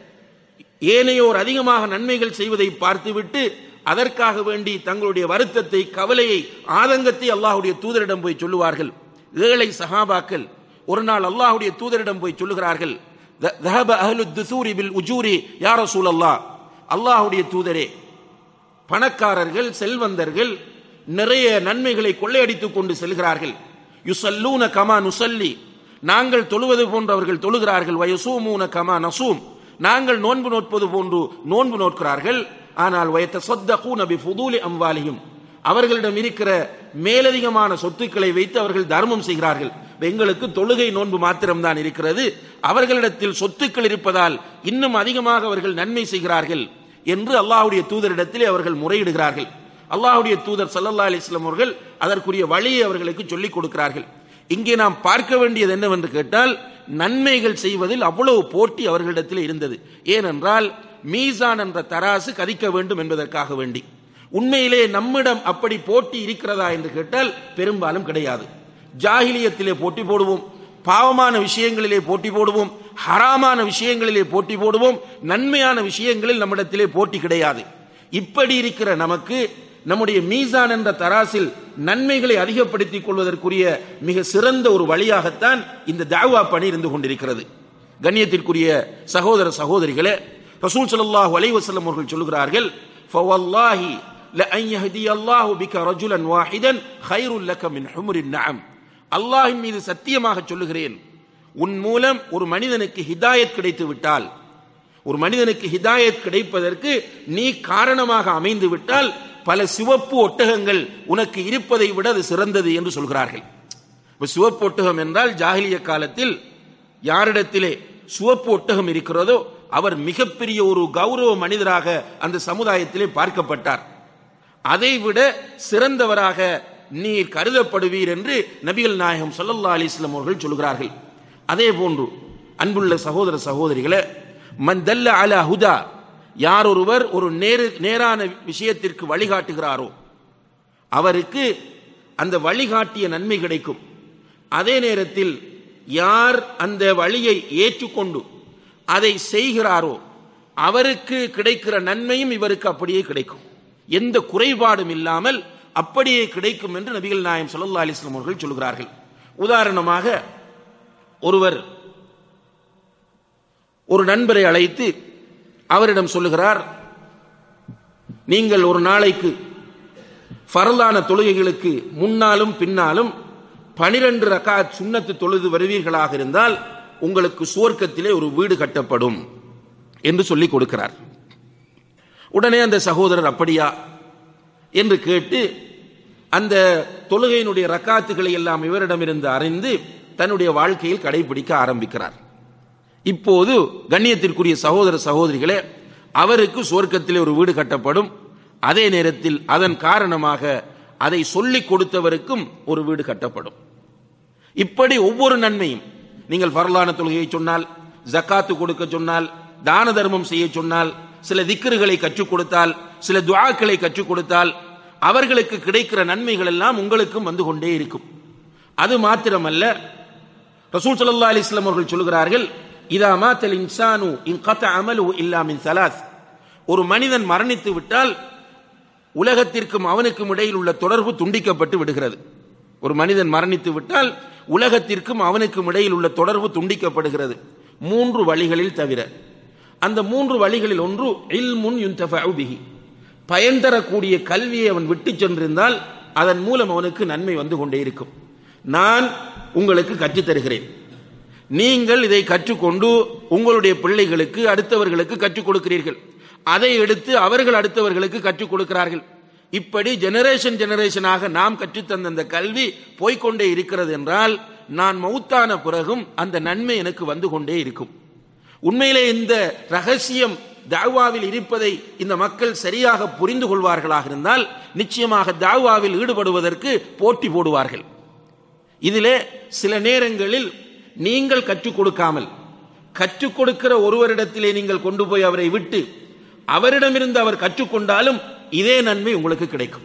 [SPEAKER 3] ஏனையோர் அதிகமாக நன்மைகள் செய்வதை பார்த்துவிட்டு அதற்காக வேண்டி தங்களுடைய வருத்தத்தை கவலையை ஆதங்கத்தை அல்லாஹுடைய தூதரிடம் போய் சொல்லுவார்கள் ஏழை சஹாபாக்கள் ஒரு நாள் அல்லாஹுடைய தூதரிடம் போய் சொல்லுகிறார்கள் ذهب أهل الدثور بالأجور يا رسول الله அல்லாஹுடைய தூதரே பணக்காரர்கள் செல்வந்தர்கள் நிறைய நன்மைகளை கொள்ளையடித்துக் கொண்டு செல்கிறார்கள் யுசல்லூன கமா நுசல்லி நாங்கள் தொழுவது போன்று அவர்கள் தொழுகிறார்கள் வயசூமூன கமா நசூம் நாங்கள் நோன்பு நோட்பது போன்று நோன்பு நோட்கிறார்கள் ஆனால் வயத்த சொத்த கூனபி புதூலி அம்வாலியும் அவர்களிடம் இருக்கிற மேலதிகமான சொத்துக்களை வைத்து அவர்கள் தர்மம் செய்கிறார்கள் எங்களுக்கு தொழுகை நோன்பு மாத்திரம்தான் இருக்கிறது அவர்களிடத்தில் சொத்துக்கள் இருப்பதால் இன்னும் அதிகமாக அவர்கள் நன்மை செய்கிறார்கள் என்று அல்லாஹுடைய தூதரிடத்திலே அவர்கள் முறையிடுகிறார்கள் அல்லாஹுடைய தூதர் சல்லல்லா அலிஸ்லாம் அவர்கள் அதற்குரிய வழியை அவர்களுக்கு சொல்லிக் கொடுக்கிறார்கள் இங்கே நாம் பார்க்க வேண்டியது என்னவென்று கேட்டால் நன்மைகள் செய்வதில் அவ்வளவு போட்டி அவர்களிடத்தில் இருந்தது ஏனென்றால் மீசான் என்ற தராசு கதிக்க வேண்டும் என்பதற்காக வேண்டி உண்மையிலே நம்மிடம் அப்படி போட்டி இருக்கிறதா என்று கேட்டால் பெரும்பாலும் கிடையாது ஜாகிலியத்திலே போட்டி போடுவோம் பாவமான விஷயங்களிலே போட்டி போடுவோம் ஹராமான விஷயங்களிலே போட்டி போடுவோம் நன்மையான விஷயங்களில் நம்மிடத்திலே போட்டி கிடையாது இப்படி இருக்கிற நமக்கு நம்முடைய மீசான் என்ற தராசில் நன்மைகளை அதிகப்படுத்திக் கொள்வதற்குரிய மிக சிறந்த ஒரு வழியாகத்தான் இந்த தாவா பணி இருந்து கொண்டிருக்கிறது கண்ணியத்திற்குரிய சகோதர சகோதரிகளே ரசூல் ஸல்லல்லாஹு அலைஹி வஸல்லம் அவர்கள் சொல்கிறார்கள் ஃபவல்லாஹி لأن يهدي الله بك رجلا واحدا خير لك من حمر النعم அல்லாஹின் மீது சத்தியமாக சொல்லுகிறேன் உன் மூலம் ஒரு மனிதனுக்கு ஹிதாயத் கிடைத்து விட்டால் ஒரு மனிதனுக்கு ஹிதாயத் கிடைப்பதற்கு நீ காரணமாக அமைந்து விட்டால் பல சிவப்பு ஒட்டகங்கள் உனக்கு இருப்பதை விட அது சிறந்தது என்று சொல்கிறார்கள் இப்ப சிவப்பு ஒட்டகம் என்றால் ஜாகிலிய காலத்தில் யாரிடத்திலே சிவப்பு ஒட்டகம் இருக்கிறதோ அவர் மிகப்பெரிய ஒரு கௌரவ மனிதராக அந்த சமுதாயத்திலே பார்க்கப்பட்டார் அதைவிட சிறந்தவராக நீர் கருதப்படுவீர் என்று நபிகள் நாயகம் ஸல்லல்லாஹு அலைஹி வஸல்லம் அவர்கள் சொல்கிறார்கள் அதே போன்று அன்புள்ள சகோதர சகோதரிகளே மன் தல்ல அலா ஹுதா யார் ஒருவர் ஒரு நேரு நேரான விஷயத்திற்கு வழிகாட்டுகிறாரோ அவருக்கு அந்த வழிகாட்டிய நன்மை கிடைக்கும் அதே நேரத்தில் யார் அந்த வழியை ஏற்றுக்கொண்டு அதை செய்கிறாரோ அவருக்கு கிடைக்கிற நன்மையும் இவருக்கு அப்படியே கிடைக்கும் எந்த குறைபாடும் இல்லாமல் அப்படியே கிடைக்கும் என்று நபிகள் நாயம் ஸல்லல்லாஹு அலைஹி வஸல்லம் அவர்கள் சொல்கிறார்கள் உதாரணமாக ஒருவர் ஒரு நண்பரை அழைத்து அவரிடம் சொல்லுகிறார் நீங்கள் ஒரு நாளைக்கு ஃபரலான தொழுகைகளுக்கு முன்னாலும் பின்னாலும் பனிரெண்டு ரகாத் சுன்னத்து தொழுது வருவீர்களாக இருந்தால் உங்களுக்கு சுவர்க்கத்திலே ஒரு வீடு கட்டப்படும் என்று சொல்லிக் கொடுக்கிறார் உடனே அந்த சகோதரர் அப்படியா என்று கேட்டு அந்த தொழுகையினுடைய ரக்காத்துகளை எல்லாம் இவரிடமிருந்து அறிந்து தன்னுடைய வாழ்க்கையில் கடைபிடிக்க ஆரம்பிக்கிறார் இப்போது கண்ணியத்திற்குரிய சகோதர சகோதரிகளே அவருக்கு சுவர்க்கத்திலே ஒரு வீடு கட்டப்படும் அதே நேரத்தில் அதன் காரணமாக அதை சொல்லிக் கொடுத்தவருக்கும் ஒரு வீடு கட்டப்படும் இப்படி ஒவ்வொரு நன்மையும் நீங்கள் ஃபர்லான தொழுகையை சொன்னால் ஜக்காத்து கொடுக்க சொன்னால் தான தர்மம் செய்ய சொன்னால் சில திக்கர்களை கற்றுக் கொடுத்தால் சில துஆக்களை கற்றுக் கொடுத்தால் அவர்களுக்கு கிடைக்கிற நன்மைகள் எல்லாம் உங்களுக்கும் வந்து கொண்டே இருக்கும் அது மாத்திரமல்ல ரசூல் ஸல்லல்லாஹு அலைஹி வஸல்லம் அவர்கள் சொல்கிறார்கள் இதா மாத்தல் இன்சானு இன் கத அமலு இல்லா மின் சலாஸ் ஒரு மனிதன் மரணித்து விட்டால் உலகத்திற்கும் அவனுக்கும் இடையில் உள்ள தொடர்பு துண்டிக்கப்பட்டு விடுகிறது ஒரு மனிதன் மரணித்து விட்டால் உலகத்திற்கும் அவனுக்கும் இடையில் உள்ள தொடர்பு துண்டிக்கப்படுகிறது மூன்று வழிகளில் தவிர அந்த மூன்று வழிகளில் ஒன்று இல்முன் யுன்தஃபஉ பிஹி பயன் தரக்கூடிய கல்வியை அவன் விட்டு சென்றிருந்தால் அதன் மூலம் அவனுக்கு நன்மை வந்து கொண்டே இருக்கும் நான் உங்களுக்கு கற்றுத் தருகிறேன் நீங்கள் இதை கற்றுக்கொண்டு உங்களுடைய பிள்ளைகளுக்கு அடுத்தவர்களுக்கு கற்றுக் கொடுக்கிறீர்கள் அதை எடுத்து அவர்கள் அடுத்தவர்களுக்கு கற்றுக் கொடுக்கிறார்கள் இப்படி ஜெனரேஷன் ஜெனரேஷனாக நாம் கற்றுத்தந்த அந்த கல்வி போய்க்கொண்டே இருக்கிறது என்றால் நான் மௌத்தான பிறகும் அந்த நன்மை எனக்கு வந்து கொண்டே இருக்கும் உண்மையிலே இந்த ரகசியம் தாவாவில் இருப்பதை இந்த மக்கள் சரியாக புரிந்து கொள்வார்களாக இருந்தால் நிச்சயமாக தாவாவில் ஈடுபடுவதற்கு போட்டி போடுவார்கள் இதிலே சில நேரங்களில் நீங்கள் கற்றுக் கொடுக்காமல் கற்றுக் கொடுக்கிற ஒருவரிடத்திலே நீங்கள் கொண்டு போய் அவரை விட்டு அவரிடமிருந்து அவர் கற்றுக்கொண்டாலும் இதே நன்மை உங்களுக்கு கிடைக்கும்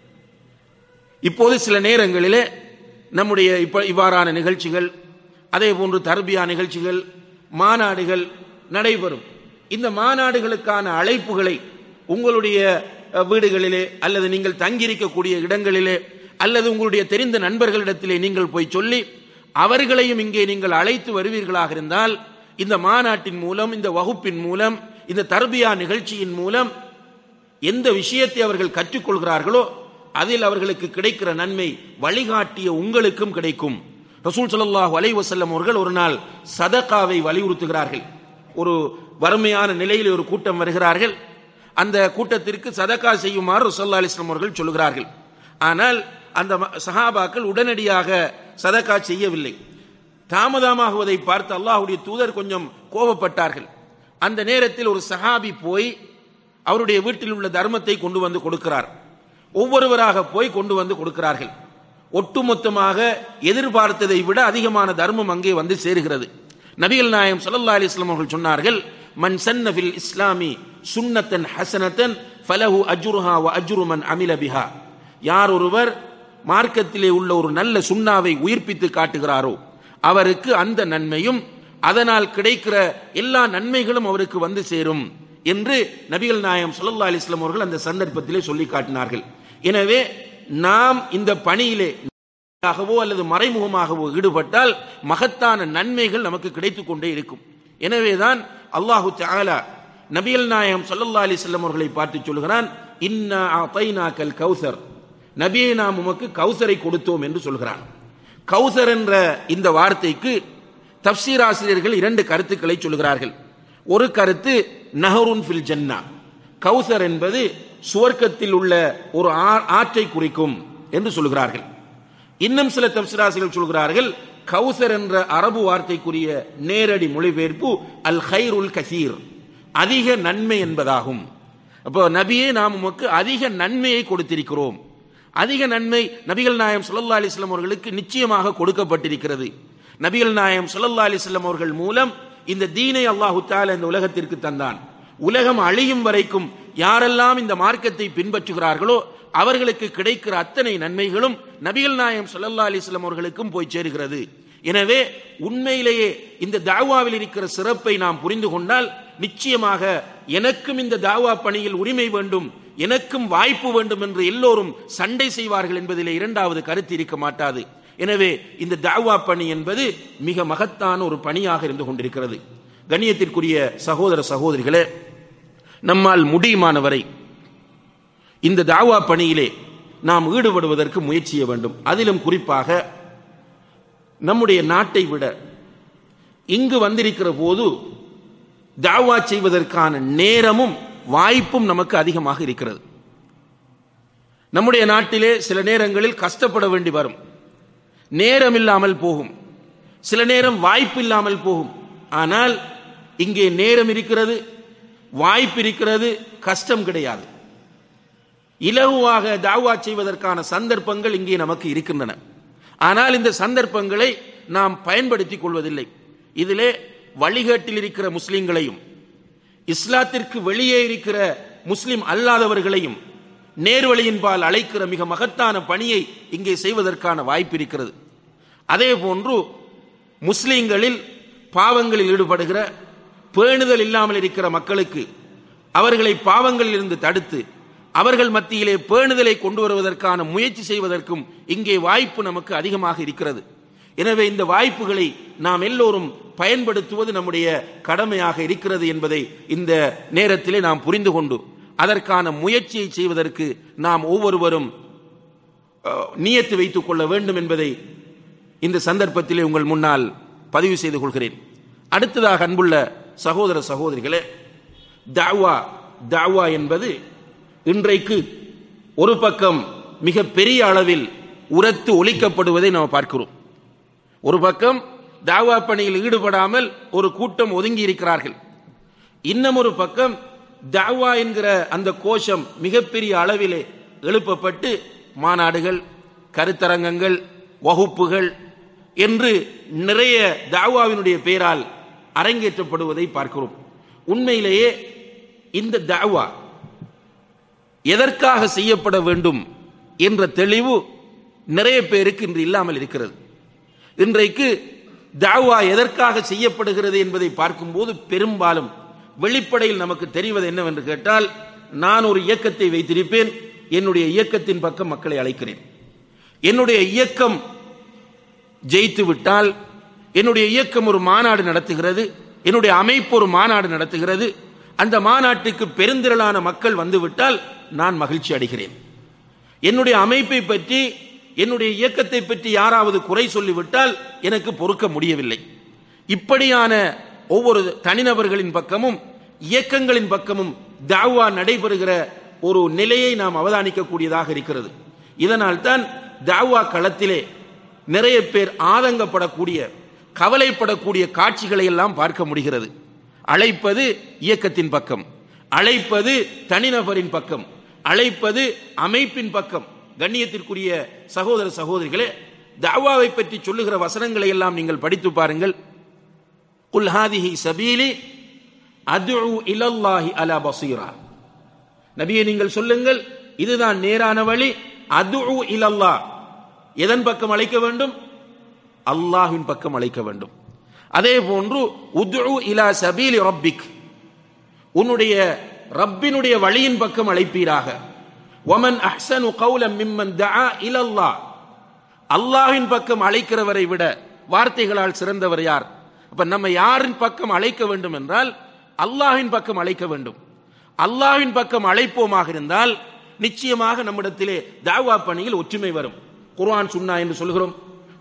[SPEAKER 3] இப்போது சில நேரங்களிலே நம்முடைய இப்ப இவ்வாறான நிகழ்ச்சிகள் அதே போன்று தர்பியா நிகழ்ச்சிகள் மாநாடுகள் நடைபெறும் இந்த மாநாடுகளுக்கான அழைப்புகளை உங்களுடைய அஹ், வீடுகளிலே அல்லது நீங்கள் தங்கியிருக்கக்கூடிய இடங்களிலே அல்லது உங்களுடைய தெரிந்த நண்பர்களிடத்திலே நீங்கள் போய் சொல்லி அவர்களையும் இங்கே நீங்கள் அழைத்து வருவீர்களாக இருந்தால் இந்த மாநாட்டின் மூலம் இந்த வகுப்பின் மூலம் இந்த தர்பியா நிகழ்ச்சியின் மூலம் எந்த விஷயத்தை அவர்கள் கற்றுக்கொள்கிறார்களோ அதில் அவர்களுக்கு கிடைக்கிற நன்மை வழிகாட்டிய உங்களுக்கும் கிடைக்கும் ரசூல் ஸல்லல்லாஹு அலைஹி வஸல்லம் அவர்கள் ஒரு நாள் சதகாவை வலியுறுத்துகிறார்கள் ஒரு வறுமையான நிலையில் ஒரு கூட்டம் வருகிறார்கள் அந்த கூட்டத்திற்கு சதகா செய்யுமாறு ரசூல்லா அலிஸ்லாம் அவர்கள் சொல்கிறார்கள் ஆனால் அந்த ம- சஹாபாக்கள் உடனடியாக சதகா செய்யவில்லை தாமதமாகுவதை பார்த்து அல்லாஹ்வுடைய தூதர் கொஞ்சம் கோபப்பட்டார்கள் அந்த நேரத்தில் ஒரு சஹாபி போய் அவருடைய வீட்டில் உள்ள தர்மத்தை கொண்டு வந்து கொடுக்கிறார் ஒவ்வொருவராக போய் கொண்டு வந்து கொடுக்கிறார்கள் ஒட்டுமொத்தமாக எதிர்பார்த்ததை விட அதிகமான தர்மம் அங்கே வந்து சேருகிறது நபிகள் நாயம் ஸல்லல்லாஹு அலைஹி வஸல்லம் அவர்கள் சொன்னார்கள் மன் சன்ன ஃபில் இஸ்லாமி சுன்னத்தன் ஹசனத்தன் ஃபலஹு அஜ்ருஹா வ அஜ்ரு மன் அமில பிஹா யார் ஒருவர் மார்க்கத்திலே உள்ள ஒரு நல்ல சுண்ணாவை உயிர்ப்பித்து காட்டுகிறாரோ அவருக்கு அந்த நன்மையும் அதனால் கிடைக்கிற எல்லா நன்மைகளும் அவருக்கு வந்து சேரும் என்று நபிகள் நாயம் ஸல்லல்லாஹு அலைஹி வஸல்லம் அவர்கள் அந்த சந்தர்ப்பத்திலே சொல்லி காட்டினார்கள் எனவே நாம் இந்த பணியிலே ஆகவோ அல்லது மறைமுகமாகவோ ஈடுபட்டால் மகத்தான நன்மைகள் நமக்கு கிடைத்துக் கொண்டே இருக்கும் எனவேதான் அல்லாஹு தஆலா நபிகள் நாயகம் ஸல்லல்லாஹு அலைஹி வஸல்லம் அவர்களை பார்த்து சொல்கிறான் இன்னா அதைனாக்கல் கௌசர் நபியை நாம் உமக்கு கௌசரை கொடுத்தோம் என்று சொல்கிறான் கௌசர் என்ற இந்த வார்த்தைக்கு தப்சீர் ஆசிரியர்கள் இரண்டு கருத்துக்களை சொல்கிறார்கள் ஒரு கருத்து நஹருன் ஃபில் ஜன்னா கௌசர் என்பது சுவர்க்கத்தில் உள்ள ஒரு ஆ- ஆற்றை குறிக்கும் என்று சொல்கிறார்கள் இன்னும் சில தப்சிராசிகள் சொல்கிறார்கள் கௌசர் என்ற அரபு வார்த்தைக்குரிய நேரடி மொழிபெயர்ப்பு அல் ஹைருல் கசீர் அதிக நன்மை என்பதாகும் அப்போ நபியே நாம் உமக்கு அதிக நன்மையை கொடுத்திருக்கிறோம் அதிக நன்மை நபிகள் நாயம் ஸல்லல்லாஹு அலைஹி வஸல்லம் அவர்களுக்கு நிச்சயமாக கொடுக்கப்பட்டிருக்கிறது நபிகள் நாயம் ஸல்லல்லாஹு அலைஹி வஸல்லம் அவர்கள் மூலம் இந்த தீனை அல்லாஹு தஆலா இந்த உலகத்திற்கு தந்தான் உலகம் அழியும் வரைக்கும் யாரெல்லாம் இந்த மார்க்கத்தை பின்பற்றுகிறார்களோ அவர்களுக்கு கிடைக்கிற அத்தனை நன்மைகளும் நபிகள் நாயம் ஸல்லல்லாஹு அலைஹி வஸல்லம் அவர்களுக்கும் போய் சேருகிறது எனவே உண்மையிலேயே இந்த தாவாவில் இருக்கிற சிறப்பை நாம் புரிந்து கொண்டால் நிச்சயமாக எனக்கும் இந்த தாவா பணியில் உரிமை வேண்டும் எனக்கும் வாய்ப்பு வேண்டும் என்று எல்லோரும் சண்டை செய்வார்கள் என்பதிலே இரண்டாவது கருத்து இருக்க மாட்டாது எனவே இந்த தாவா பணி என்பது மிக மகத்தான ஒரு பணியாக இருந்து கொண்டிருக்கிறது கண்ணியத்திற்குரிய சகோதர சகோதரிகளே நம்மால் முடியுமானவரை இந்த தாவா பணியிலே நாம் ஈடுபடுவதற்கு முயற்சி செய்ய வேண்டும் அதிலும் குறிப்பாக நம்முடைய நாட்டை விட இங்கு வந்திருக்கிற போது தாவா செய்வதற்கான நேரமும் வாய்ப்பும் நமக்கு அதிகமாக இருக்கிறது நம்முடைய நாட்டிலே சில நேரங்களில் கஷ்டப்பட வேண்டி வரும் நேரம் இல்லாமல் போகும் சில நேரம் வாய்ப்பு இல்லாமல் போகும் ஆனால் இங்கே நேரம் இருக்கிறது வாய்ப்பு இருக்கிறது கஷ்டம் கிடையாது இலகுவாக தாவா செய்வதற்கான சந்தர்ப்பங்கள் இங்கே நமக்கு இருக்கின்றன ஆனால் இந்த சந்தர்ப்பங்களை நாம் பயன்படுத்திக் கொள்வதில்லை இதிலே வழிகேட்டில் இருக்கிற முஸ்லிம்களையும் இஸ்லாத்திற்கு வெளியே இருக்கிற முஸ்லிம் அல்லாதவர்களையும் நேர்வழியின்பால் அழைக்கிற மிக மகத்தான பணியை இங்கே செய்வதற்கான வாய்ப்பு இருக்கிறது அதே போன்று முஸ்லிம்களில் பாவங்களில் ஈடுபடுகிற பேணுதல் இல்லாமல் இருக்கிற மக்களுக்கு அவர்களை பாவங்களில் இருந்து தடுத்து அவர்கள் மத்தியிலே பேணுதலை கொண்டு வருவதற்கான முயற்சி செய்வதற்கும் இங்கே வாய்ப்பு நமக்கு அதிகமாக இருக்கிறது எனவே இந்த வாய்ப்புகளை நாம் எல்லோரும் பயன்படுத்துவது நம்முடைய கடமையாக இருக்கிறது என்பதை இந்த நேரத்திலே நாம் புரிந்து கொண்டு அதற்கான முயற்சியை செய்வதற்கு நாம் ஒவ்வொருவரும் அஹ், நியத்து வைத்துக் கொள்ள வேண்டும் என்பதை இந்த சந்தர்ப்பத்திலே உங்கள் முன்னால் பதிவு செய்து கொள்கிறேன் அடுத்ததாக அன்புள்ள சகோதர சகோதரிகளே தாவா தாவா என்பது இன்றைக்கு ஒரு பக்கம் மிக பெரிய அளவில் உரத்து ஒலிக்கப்படுவதை நாம் பார்க்கிறோம் ஒரு பக்கம் தாவா பணியில் ஈடுபடாமல் ஒரு கூட்டம் ஒதுங்கி இருக்கிறார்கள் இன்னும் ஒரு பக்கம் தாவா என்கிற அந்த கோஷம் மிகப்பெரிய அளவிலே எழுப்பப்பட்டு மாநாடுகள் கருத்தரங்கங்கள் வகுப்புகள் என்று நிறைய தாவாவினுடைய பெயரால் அரங்கேற்றப்படுவதை பார்க்கிறோம் உண்மையிலேயே இந்த தாவா எதற்காக செய்யப்பட வேண்டும் என்ற தெளிவு நிறைய பேருக்கு இன்று இல்லாமல் இருக்கிறது இன்றைக்கு தாவா எதற்காக செய்யப்படுகிறது என்பதை பார்க்கும்போது பெரும்பாலும் வெளிப்படையில் நமக்கு தெரிவது என்னவென்று கேட்டால் நான் ஒரு இயக்கத்தை வைத்திருப்பேன் என்னுடைய இயக்கத்தின் பக்கம் மக்களை அழைக்கிறேன் என்னுடைய இயக்கம் ஜெயித்து விட்டால் என்னுடைய இயக்கம் ஒரு மாநாடு நடத்துகிறது என்னுடைய அமைப்பு ஒரு மாநாடு நடத்துகிறது அந்த மாநாட்டுக்கு பெருந்திரளான மக்கள் வந்துவிட்டால் நான் மகிழ்ச்சி அடைகிறேன் என்னுடைய அமைப்பை பற்றி என்னுடைய இயக்கத்தை பற்றி யாராவது குறை சொல்லிவிட்டால் எனக்கு பொறுக்க முடியவில்லை இப்படியான ஒவ்வொரு தனிநபர்களின் பக்கமும் இயக்கங்களின் பக்கமும் தாவா நடைபெறுகிற ஒரு நிலையை நாம் அவதானிக்கக்கூடியதாக இருக்கிறது இதனால் தான் தாவா களத்திலே நிறைய பேர் ஆதங்கப்படக்கூடிய கவலைப்படக்கூடிய காட்சிகளை எல்லாம் பார்க்க முடிகிறது அழைப்பது இயக்கத்தின் பக்கம் அழைப்பது தனிநபரின் பக்கம் அழைப்பது அமைப்பின் பக்கம் கண்ணியத்திற்குரிய சகோதர சகோதரிகளே தாவாவை பற்றி சொல்லுகிற வசனங்களை எல்லாம் நீங்கள் படித்து பாருங்கள் குல் ஹாதிஹி சபீலி அதுஉ இலல்லாஹி அலா பசீரா நபியை நீங்கள் சொல்லுங்கள் இதுதான் நேரான வழி அதுஉ இலல்லாஹ் எதன் பக்கம் அழைக்க வேண்டும் அல்லாஹ்வின் பக்கம் அழைக்க வேண்டும் அதே போன்று உத்உ இலா சபீலி ரப்பிக் உன்னுடைய ரப்பினுடைய வழியின் பக்கம் அழைப்பீராக ஒமன் அஹ்சனு கௌலம் மிம்மன் தஆ இலல்லாஹ் அல்லாஹ்வின் பக்கம் அழைக்கிறவரை விட வார்த்தைகளால் சிறந்தவர் யார் அப்ப நம்ம யாரின் பக்கம் அழைக்க வேண்டும் என்றால் அல்லாஹ்வின் பக்கம் அழைக்க வேண்டும் அல்லாஹ்வின் பக்கம் அழைப்போமாக இருந்தால் நிச்சயமாக நம்மிடத்திலே தாவா பணியில் ஒற்றுமை வரும் குர்ஆன் சுன்னா என்று சொல்கிறோம்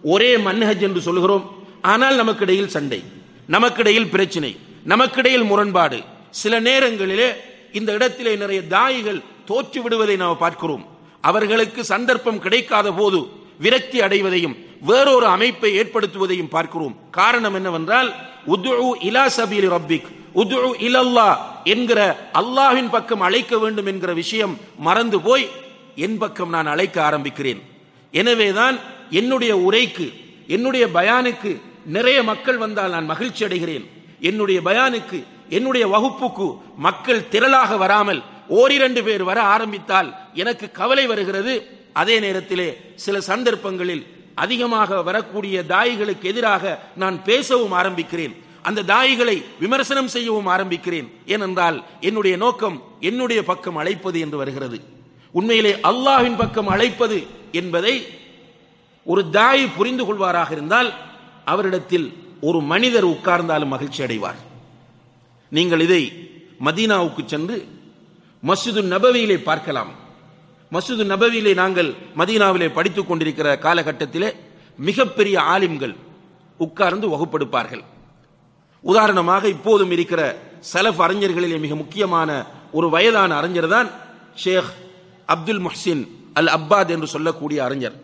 [SPEAKER 3] ஒரே மன்ஹஜ் என்று சொல்கிறோம் ஆனால் நமக்கிடையில் சண்டை நமக்கிடையில் பிரச்சனை நமக்கிடையில் முரண்பாடு சில நேரங்களிலே இந்த இடத்திலே நிறைய தாயிகள் தோற்று விடுவதை நாம் பார்க்கிறோம் அவர்களுக்கு சந்தர்ப்பம் கிடைக்காத போது விரக்தி அடைவதையும் வேறொரு அமைப்பை ஏற்படுத்துவதையும் பார்க்கிறோம் காரணம் என்னவென்றால் உதுஉ இலா சபீல் ரப்பிக் உதுஉ இலல்லா என்கிற அல்லாஹ்வின் பக்கம் அழைக்க வேண்டும் என்கிற விஷயம் மறந்து போய் என் பக்கம் நான் அழைக்க ஆரம்பிக்கிறேன் எனவேதான் என்னுடைய உரைக்கு என்னுடைய பயானுக்கு நிறைய மக்கள் வந்தால் நான் மகிழ்ச்சி அடைகிறேன் என்னுடைய பயானுக்கு என்னுடைய வகுப்புக்கு மக்கள் திரளாக வராமல் ஓரிரண்டு பேர் வர ஆரம்பித்தால் எனக்கு கவலை வருகிறது அதே நேரத்திலே சில சந்தர்ப்பங்களில் அதிகமாக வரக்கூடிய தாயிகளுக்கு எதிராக நான் பேசவும் ஆரம்பிக்கிறேன் அந்த தாயிகளை விமர்சனம் செய்யவும் ஆரம்பிக்கிறேன் ஏனென்றால் என்னுடைய நோக்கம் என்னுடைய பக்கம் அழைப்பது என்று வருகிறது உண்மையிலே அல்லாஹ்வின் பக்கம் அழைப்பது என்பதை ஒரு தாய் புரிந்து கொள்வாராக இருந்தால் அவரிடத்தில் ஒரு மனிதர் உட்கார்ந்தாலும் மகிழ்ச்சி அடைவார் நீங்கள் இதை மதீனாவுக்கு சென்று மஸ்ஜிது நபவியிலே பார்க்கலாம் மஸ்ஜிது நபவியிலே நாங்கள் மதீனாவிலே படித்துக் கொண்டிருக்கிற காலகட்டத்திலே மிகப்பெரிய ஆலிம்கள் உட்கார்ந்து வகுப்பெடுப்பார்கள் உதாரணமாக இப்போதும் இருக்கிற சலஃப் அறிஞர்களிலே மிக முக்கியமான ஒரு வயதான அறிஞர் தான் ஷேக் அப்துல் முஹ்சின் அல் அப்பாத் என்று சொல்லக்கூடிய அறிஞர்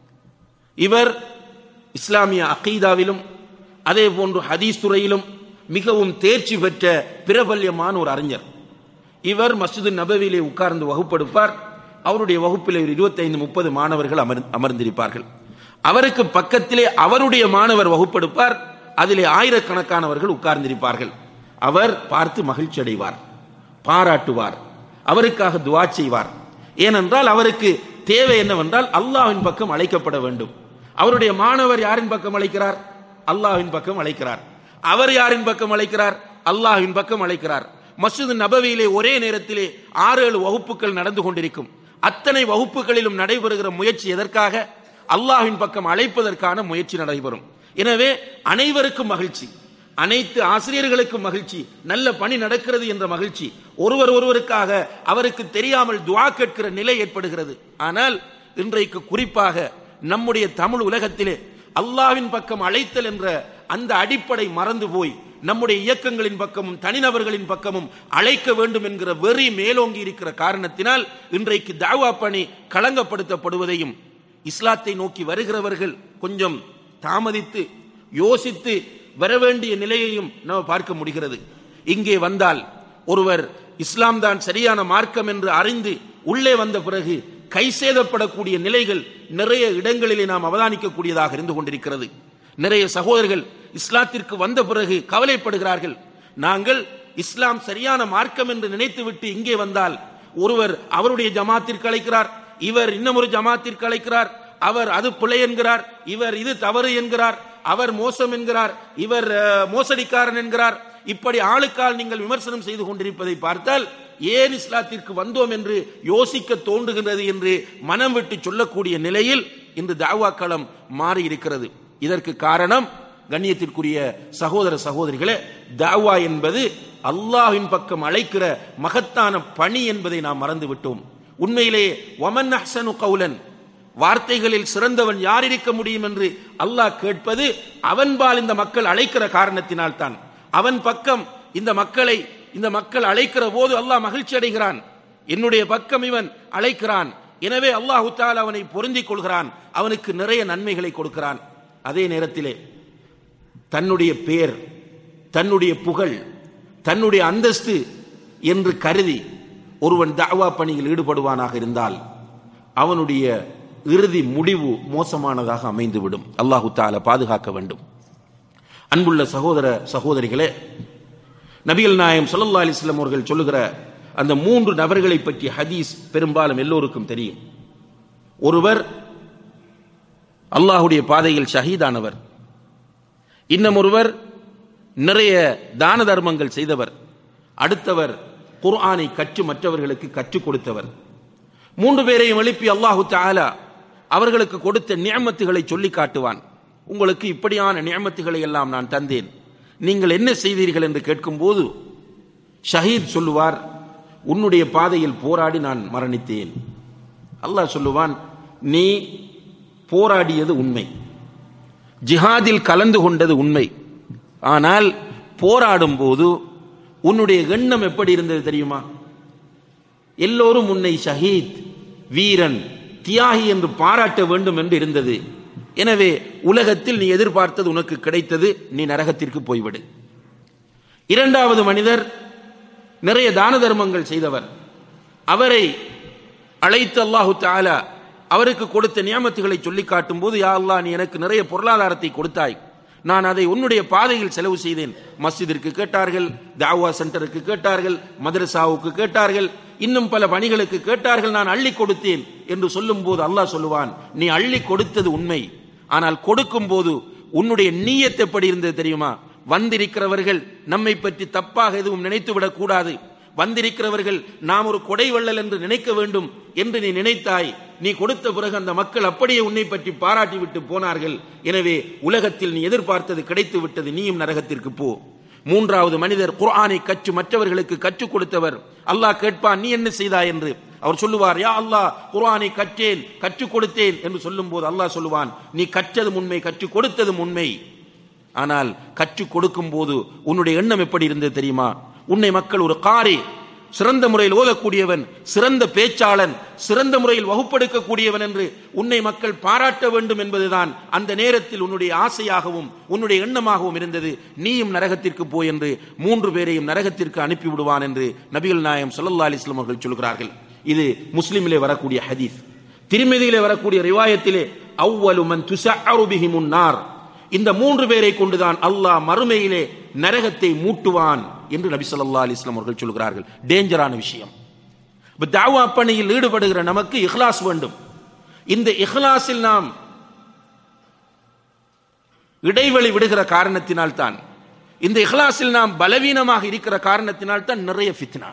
[SPEAKER 3] இவர் இஸ்லாமிய அகீதாவிலும் அதே போன்று ஹதீஸ் துறையிலும் மிகவும் தேர்ச்சி பெற்ற பிரபல்யமான ஒரு அறிஞர் இவர் மஸ்ஜிது நபவியிலே உட்கார்ந்து வகுப்பெடுப்பார் அவருடைய வகுப்பில் ஒரு இருபத்தைந்து முப்பது மாணவர்கள் அமர் அமர்ந்திருப்பார்கள் அவருக்கு பக்கத்திலே அவருடைய மாணவர் வகுப்பெடுப்பார் அதிலே ஆயிரக்கணக்கானவர்கள் உட்கார்ந்திருப்பார்கள் அவர் பார்த்து மகிழ்ச்சி அடைவார் பாராட்டுவார் அவருக்காக துவா செய்வார் ஏனென்றால் அவருக்கு தேவை என்னவென்றால் அல்லாஹ்வின் பக்கம் அழைக்கப்பட வேண்டும் அவருடைய மாணவர் யாரின் பக்கம் அழைக்கிறார் அல்லாஹ்வின் பக்கம் அழைக்கிறார் அவர் யாரின் பக்கம் அழைக்கிறார் அல்லாஹ்வின் பக்கம் அழைக்கிறார் மஸ்ஜித் நபவியிலே ஒரே நேரத்திலே ஆறு ஏழு வகுப்புகள் நடந்து கொண்டிருக்கும் அத்தனை வகுப்புகளிலும் நடைபெறுகிற முயற்சி எதற்காக அல்லாஹ்வின் பக்கம் அழைப்பதற்கான முயற்சி நடைபெறும் எனவே அனைவருக்கும் மகிழ்ச்சி அனைத்து ஆசிரியர்களுக்கும் மகிழ்ச்சி நல்ல பணி நடக்கிறது என்ற மகிழ்ச்சி ஒருவர் ஒருவருக்காக அவருக்கு தெரியாமல் துவா கேட்கிற நிலை ஏற்படுகிறது ஆனால் இன்றைக்கு குறிப்பாக நம்முடைய தமிழ் உலகத்திலே அல்லாவின் பக்கம் அழைத்தல் என்ற அந்த அடிப்படை மறந்து போய் நம்முடைய இயக்கங்களின் பக்கமும் தனிநபர்களின் பக்கமும் அழைக்க வேண்டும் என்கிற வெறி மேலோங்கி இருக்கிற காரணத்தினால் இன்றைக்கு தாவா பணி களங்கப்படுத்தப்படுவதையும் இஸ்லாத்தை நோக்கி வருகிறவர்கள் கொஞ்சம் தாமதித்து யோசித்து வர வேண்டிய நிலையையும் நாம் பார்க்க முடிகிறது இங்கே வந்தால் ஒருவர் இஸ்லாம் தான் சரியான மார்க்கம் என்று அறிந்து உள்ளே வந்த பிறகு கை சேதப்படக்கூடிய நிலைகள் நிறைய இடங்களிலே நாம் அவதானிக்கக்கூடியதாக இருந்து கொண்டிருக்கிறது நிறைய சகோதரர்கள் இஸ்லாத்திற்கு வந்த பிறகு கவலைப்படுகிறார்கள் நாங்கள் இஸ்லாம் சரியான மார்க்கம் என்று நினைத்துவிட்டு இங்கே வந்தால் ஒருவர் அவருடைய ஜமாத்திற்கு அழைக்கிறார் இவர் இன்னும் ஒரு ஜமாத்திற்கு அழைக்கிறார் அவர் அது பிழை என்கிறார் இவர் இது தவறு என்கிறார் அவர் மோசம் என்கிறார் இவர் அஹ், மோசடிக்காரன் என்கிறார் இப்படி ஆளுக்கால் நீங்கள் விமர்சனம் செய்து கொண்டிருப்பதை பார்த்தால் ஏன் இஸ்லாத்திற்கு வந்தோம் என்று யோசிக்க தோன்றுகின்றது என்று மனம் விட்டு சொல்லக்கூடிய நிலையில் இன்று தாவா களம் மாறி இருக்கிறது இதற்கு காரணம் கண்ணியத்திற்குரிய சகோதர சகோதரிகளே தாவா என்பது அல்லாஹ்வின் பக்கம் அழைக்கிற மகத்தான பணி என்பதை நாம் மறந்து விட்டோம் உண்மையிலே ஒமன் அஹ்சனு கவுலன் வார்த்தைகளில் சிறந்தவன் யார் இருக்க முடியும் என்று அல்லாஹ் கேட்பது அவன்பால் இந்த மக்கள் அழைக்கிற காரணத்தினால் தான் அவன் பக்கம் இந்த மக்களை இந்த மக்கள் அழைக்கிற போது அல்லாஹ் மகிழ்ச்சி அடைகிறான் என்னுடைய பக்கம் இவன் அழைக்கிறான் எனவே அல்லாஹு தாலா அவனை பொருந்திக் கொள்கிறான் அவனுக்கு நிறைய நன்மைகளை கொடுக்கிறான் அதே நேரத்திலே தன்னுடைய பேர் தன்னுடைய புகழ் தன்னுடைய அந்தஸ்து என்று கருதி ஒருவன் தாவா பணியில் ஈடுபடுவானாக இருந்தால் அவனுடைய இறுதி முடிவு மோசமானதாக அமைந்துவிடும் அல்லாஹு தாலா பாதுகாக்க வேண்டும் அன்புள்ள சகோதர சகோதரிகளே நபிகள் நாயம் ஸல்லல்லாஹு அலைஹி வஸல்லம் அவர்கள் சொல்லுகிற அந்த மூன்று நபர்களை பற்றி ஹதீஸ் பெரும்பாலும் எல்லோருக்கும் தெரியும் ஒருவர் அல்லாஹுடைய பாதையில் ஷஹீதானவர் இன்னும் ஒருவர் நிறைய தான தர்மங்கள் செய்தவர் அடுத்தவர் குர்ஆனை கற்று மற்றவர்களுக்கு கற்றுக் கொடுத்தவர் மூன்று பேரையும் எழுப்பி அல்லாஹு தஆலா அவர்களுக்கு கொடுத்த நியமத்துகளை சொல்லி காட்டுவான் உங்களுக்கு இப்படியான நியமத்துகளை எல்லாம் நான் தந்தேன் நீங்கள் என்ன செய்தீர்கள் என்று கேட்கும்போது ஷஹீத் சொல்லுவார் உன்னுடைய பாதையில் போராடி நான் மரணித்தேன் அல்லாஹ் சொல்லுவான் நீ போராடியது உண்மை ஜிஹாதில் கலந்து கொண்டது உண்மை ஆனால் போராடும் போது உன்னுடைய எண்ணம் எப்படி இருந்தது தெரியுமா எல்லோரும் உன்னை ஷஹீத் வீரன் தியாகி என்று பாராட்ட வேண்டும் என்று இருந்தது எனவே உலகத்தில் நீ எதிர்பார்த்தது உனக்கு கிடைத்தது நீ நரகத்திற்கு போய்விடு இரண்டாவது மனிதர் நிறைய தான தர்மங்கள் செய்தவர் அவரை அழைத்து அல்லாஹு தாலா அவருக்கு கொடுத்த நியமத்துகளை சொல்லி காட்டும் போது யா அல்லாஹ் நீ எனக்கு நிறைய பொருளாதாரத்தை கொடுத்தாய் நான் அதை உன்னுடைய பாதையில் செலவு செய்தேன் மஸ்ஜிதிற்கு கேட்டார்கள் தாவா சென்டருக்கு கேட்டார்கள் மதரசாவுக்கு கேட்டார்கள் இன்னும் பல பணிகளுக்கு கேட்டார்கள் நான் அள்ளி கொடுத்தேன் என்று சொல்லும் போது அல்லாஹ் சொல்லுவான் நீ அள்ளி கொடுத்தது உண்மை ஆனால் கொடுக்கும் போது உன்னுடைய நீயத் எப்படி இருந்தது தெரியுமா வந்திருக்கிறவர்கள் நம்மை பற்றி தப்பாக எதுவும் நினைத்து விடக் கூடாது வந்திருக்கிறவர்கள் நாம் ஒரு கொடை வள்ளல் என்று நினைக்க வேண்டும் என்று நீ நினைத்தாய் நீ கொடுத்த பிறகு அந்த மக்கள் அப்படியே உன்னை பற்றி பாராட்டி விட்டு போனார்கள் எனவே உலகத்தில் நீ எதிர்பார்த்தது கிடைத்து விட்டது நீயும் நரகத்திற்கு போ மூன்றாவது மனிதர் குர்ஆனை கற்று மற்றவர்களுக்கு கற்றுக் கொடுத்தவர் அல்லாஹ் கேட்பான் நீ என்ன செய்தாய் என்று அவர் சொல்லுவார் யா அல்லாஹ் குர்ஆனை கற்றேன் கற்றுக் கொடுத்தேன் என்று சொல்லும் போது அல்லாஹ் சொல்லுவான் நீ கற்றதும் உண்மை கற்றுக் கொடுத்ததும் உண்மை ஆனால் கற்றுக் கொடுக்கும் போது உன்னுடைய எண்ணம் எப்படி இருந்தது தெரியுமா உன்னை மக்கள் ஒரு காரி சிறந்த முறையில் ஓதக்கூடியவன் சிறந்த பேச்சாளன் சிறந்த முறையில் வகுப்பெடுக்கக்கூடியவன் என்று உன்னை மக்கள் பாராட்ட வேண்டும் என்பதுதான் அந்த நேரத்தில் உன்னுடைய ஆசையாகவும் உன்னுடைய எண்ணமாகவும் இருந்தது நீயும் நரகத்திற்கு போய் என்று மூன்று பேரையும் நரகத்திற்கு அனுப்பி விடுவான் என்று நபிகள் நாயம் ஸல்லல்லாஹு அலைஹி வஸல்லம் அவர்கள் சொல்கிறார்கள் இது முஸ்லிமிலே வரக்கூடிய ஹதீஸ் திருமதியிலே வரக்கூடிய ரிவாயத்திலே அவ்வலு மன் துஸஅரு பிஹிமுன் நார் இந்த மூன்று பேரை கொண்டுதான் அல்லாஹ் மறுமையிலே நரகத்தை மூட்டுவான் என்று நபி ஸல்லல்லாஹு அலைஹி வஸல்லம் அவர்கள் சொல்கிறார்கள் டேஞ்சரான விஷயம் இப்ப தாவா பணியில் ஈடுபடுகிற நமக்கு இஹ்லாஸ் வேண்டும் இந்த இஹ்லாஸில் நாம் இடைவெளி விடுகிற காரணத்தினால் தான் இந்த இஹ்லாஸில் நாம் பலவீனமாக இருக்கிற காரணத்தினால் தான் நிறைய ஃபித்னா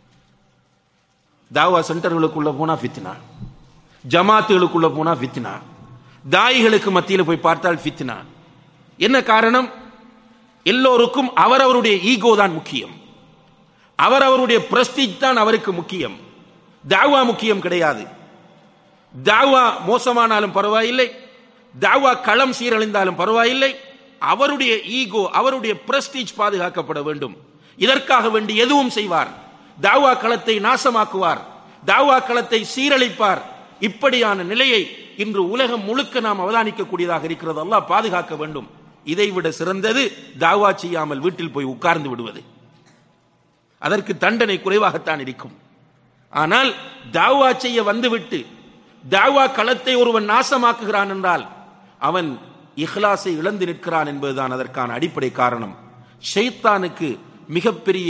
[SPEAKER 3] தாவா சென்டர்களுக்குள்ள போனா ஃபித்னா ஜமாத்துகளுக்குள்ள போனா ஃபித்னா தாயிகளுக்கு மத்தியில் போய் பார்த்தால் ஃபித்னா என்ன காரணம் எல்லோருக்கும் அவரவருடைய ஈகோ தான் முக்கியம் அவரவருடைய பிரஸ்டீஜ் தான் அவருக்கு முக்கியம் தாவா முக்கியம் கிடையாது தாவா மோசமானாலும் பரவாயில்லை தாவா களம் சீரழிந்தாலும் பரவாயில்லை அவருடைய ஈகோ அவருடைய பிரஸ்டீஜ் பாதுகாக்கப்பட வேண்டும் இதற்காக வேண்டி எதுவும் செய்வார் தாவா களத்தை நாசமாக்குவார் தாவா களத்தை சீரழிப்பார் இப்படியான நிலையை இன்று உலகம் முழுக்க நாம் அவதானிக்கக்கூடியதாக இருக்கிறது அல்லாஹ் பாதுகாக்க வேண்டும் இதைவிட சிறந்தது தாவா செய்யாமல் வீட்டில் போய் உட்கார்ந்து விடுவது அதற்கு தண்டனை குறைவாகத்தான் இருக்கும் ஆனால் தாவா செய்ய வந்துவிட்டு தாவா களத்தை ஒருவன் நாசமாக்குகிறான் என்றால் அவன் இஹ்லாஸை இழந்து நிற்கிறான் என்பதுதான் அதற்கான அடிப்படை காரணம் ஷைத்தானுக்கு மிகப்பெரிய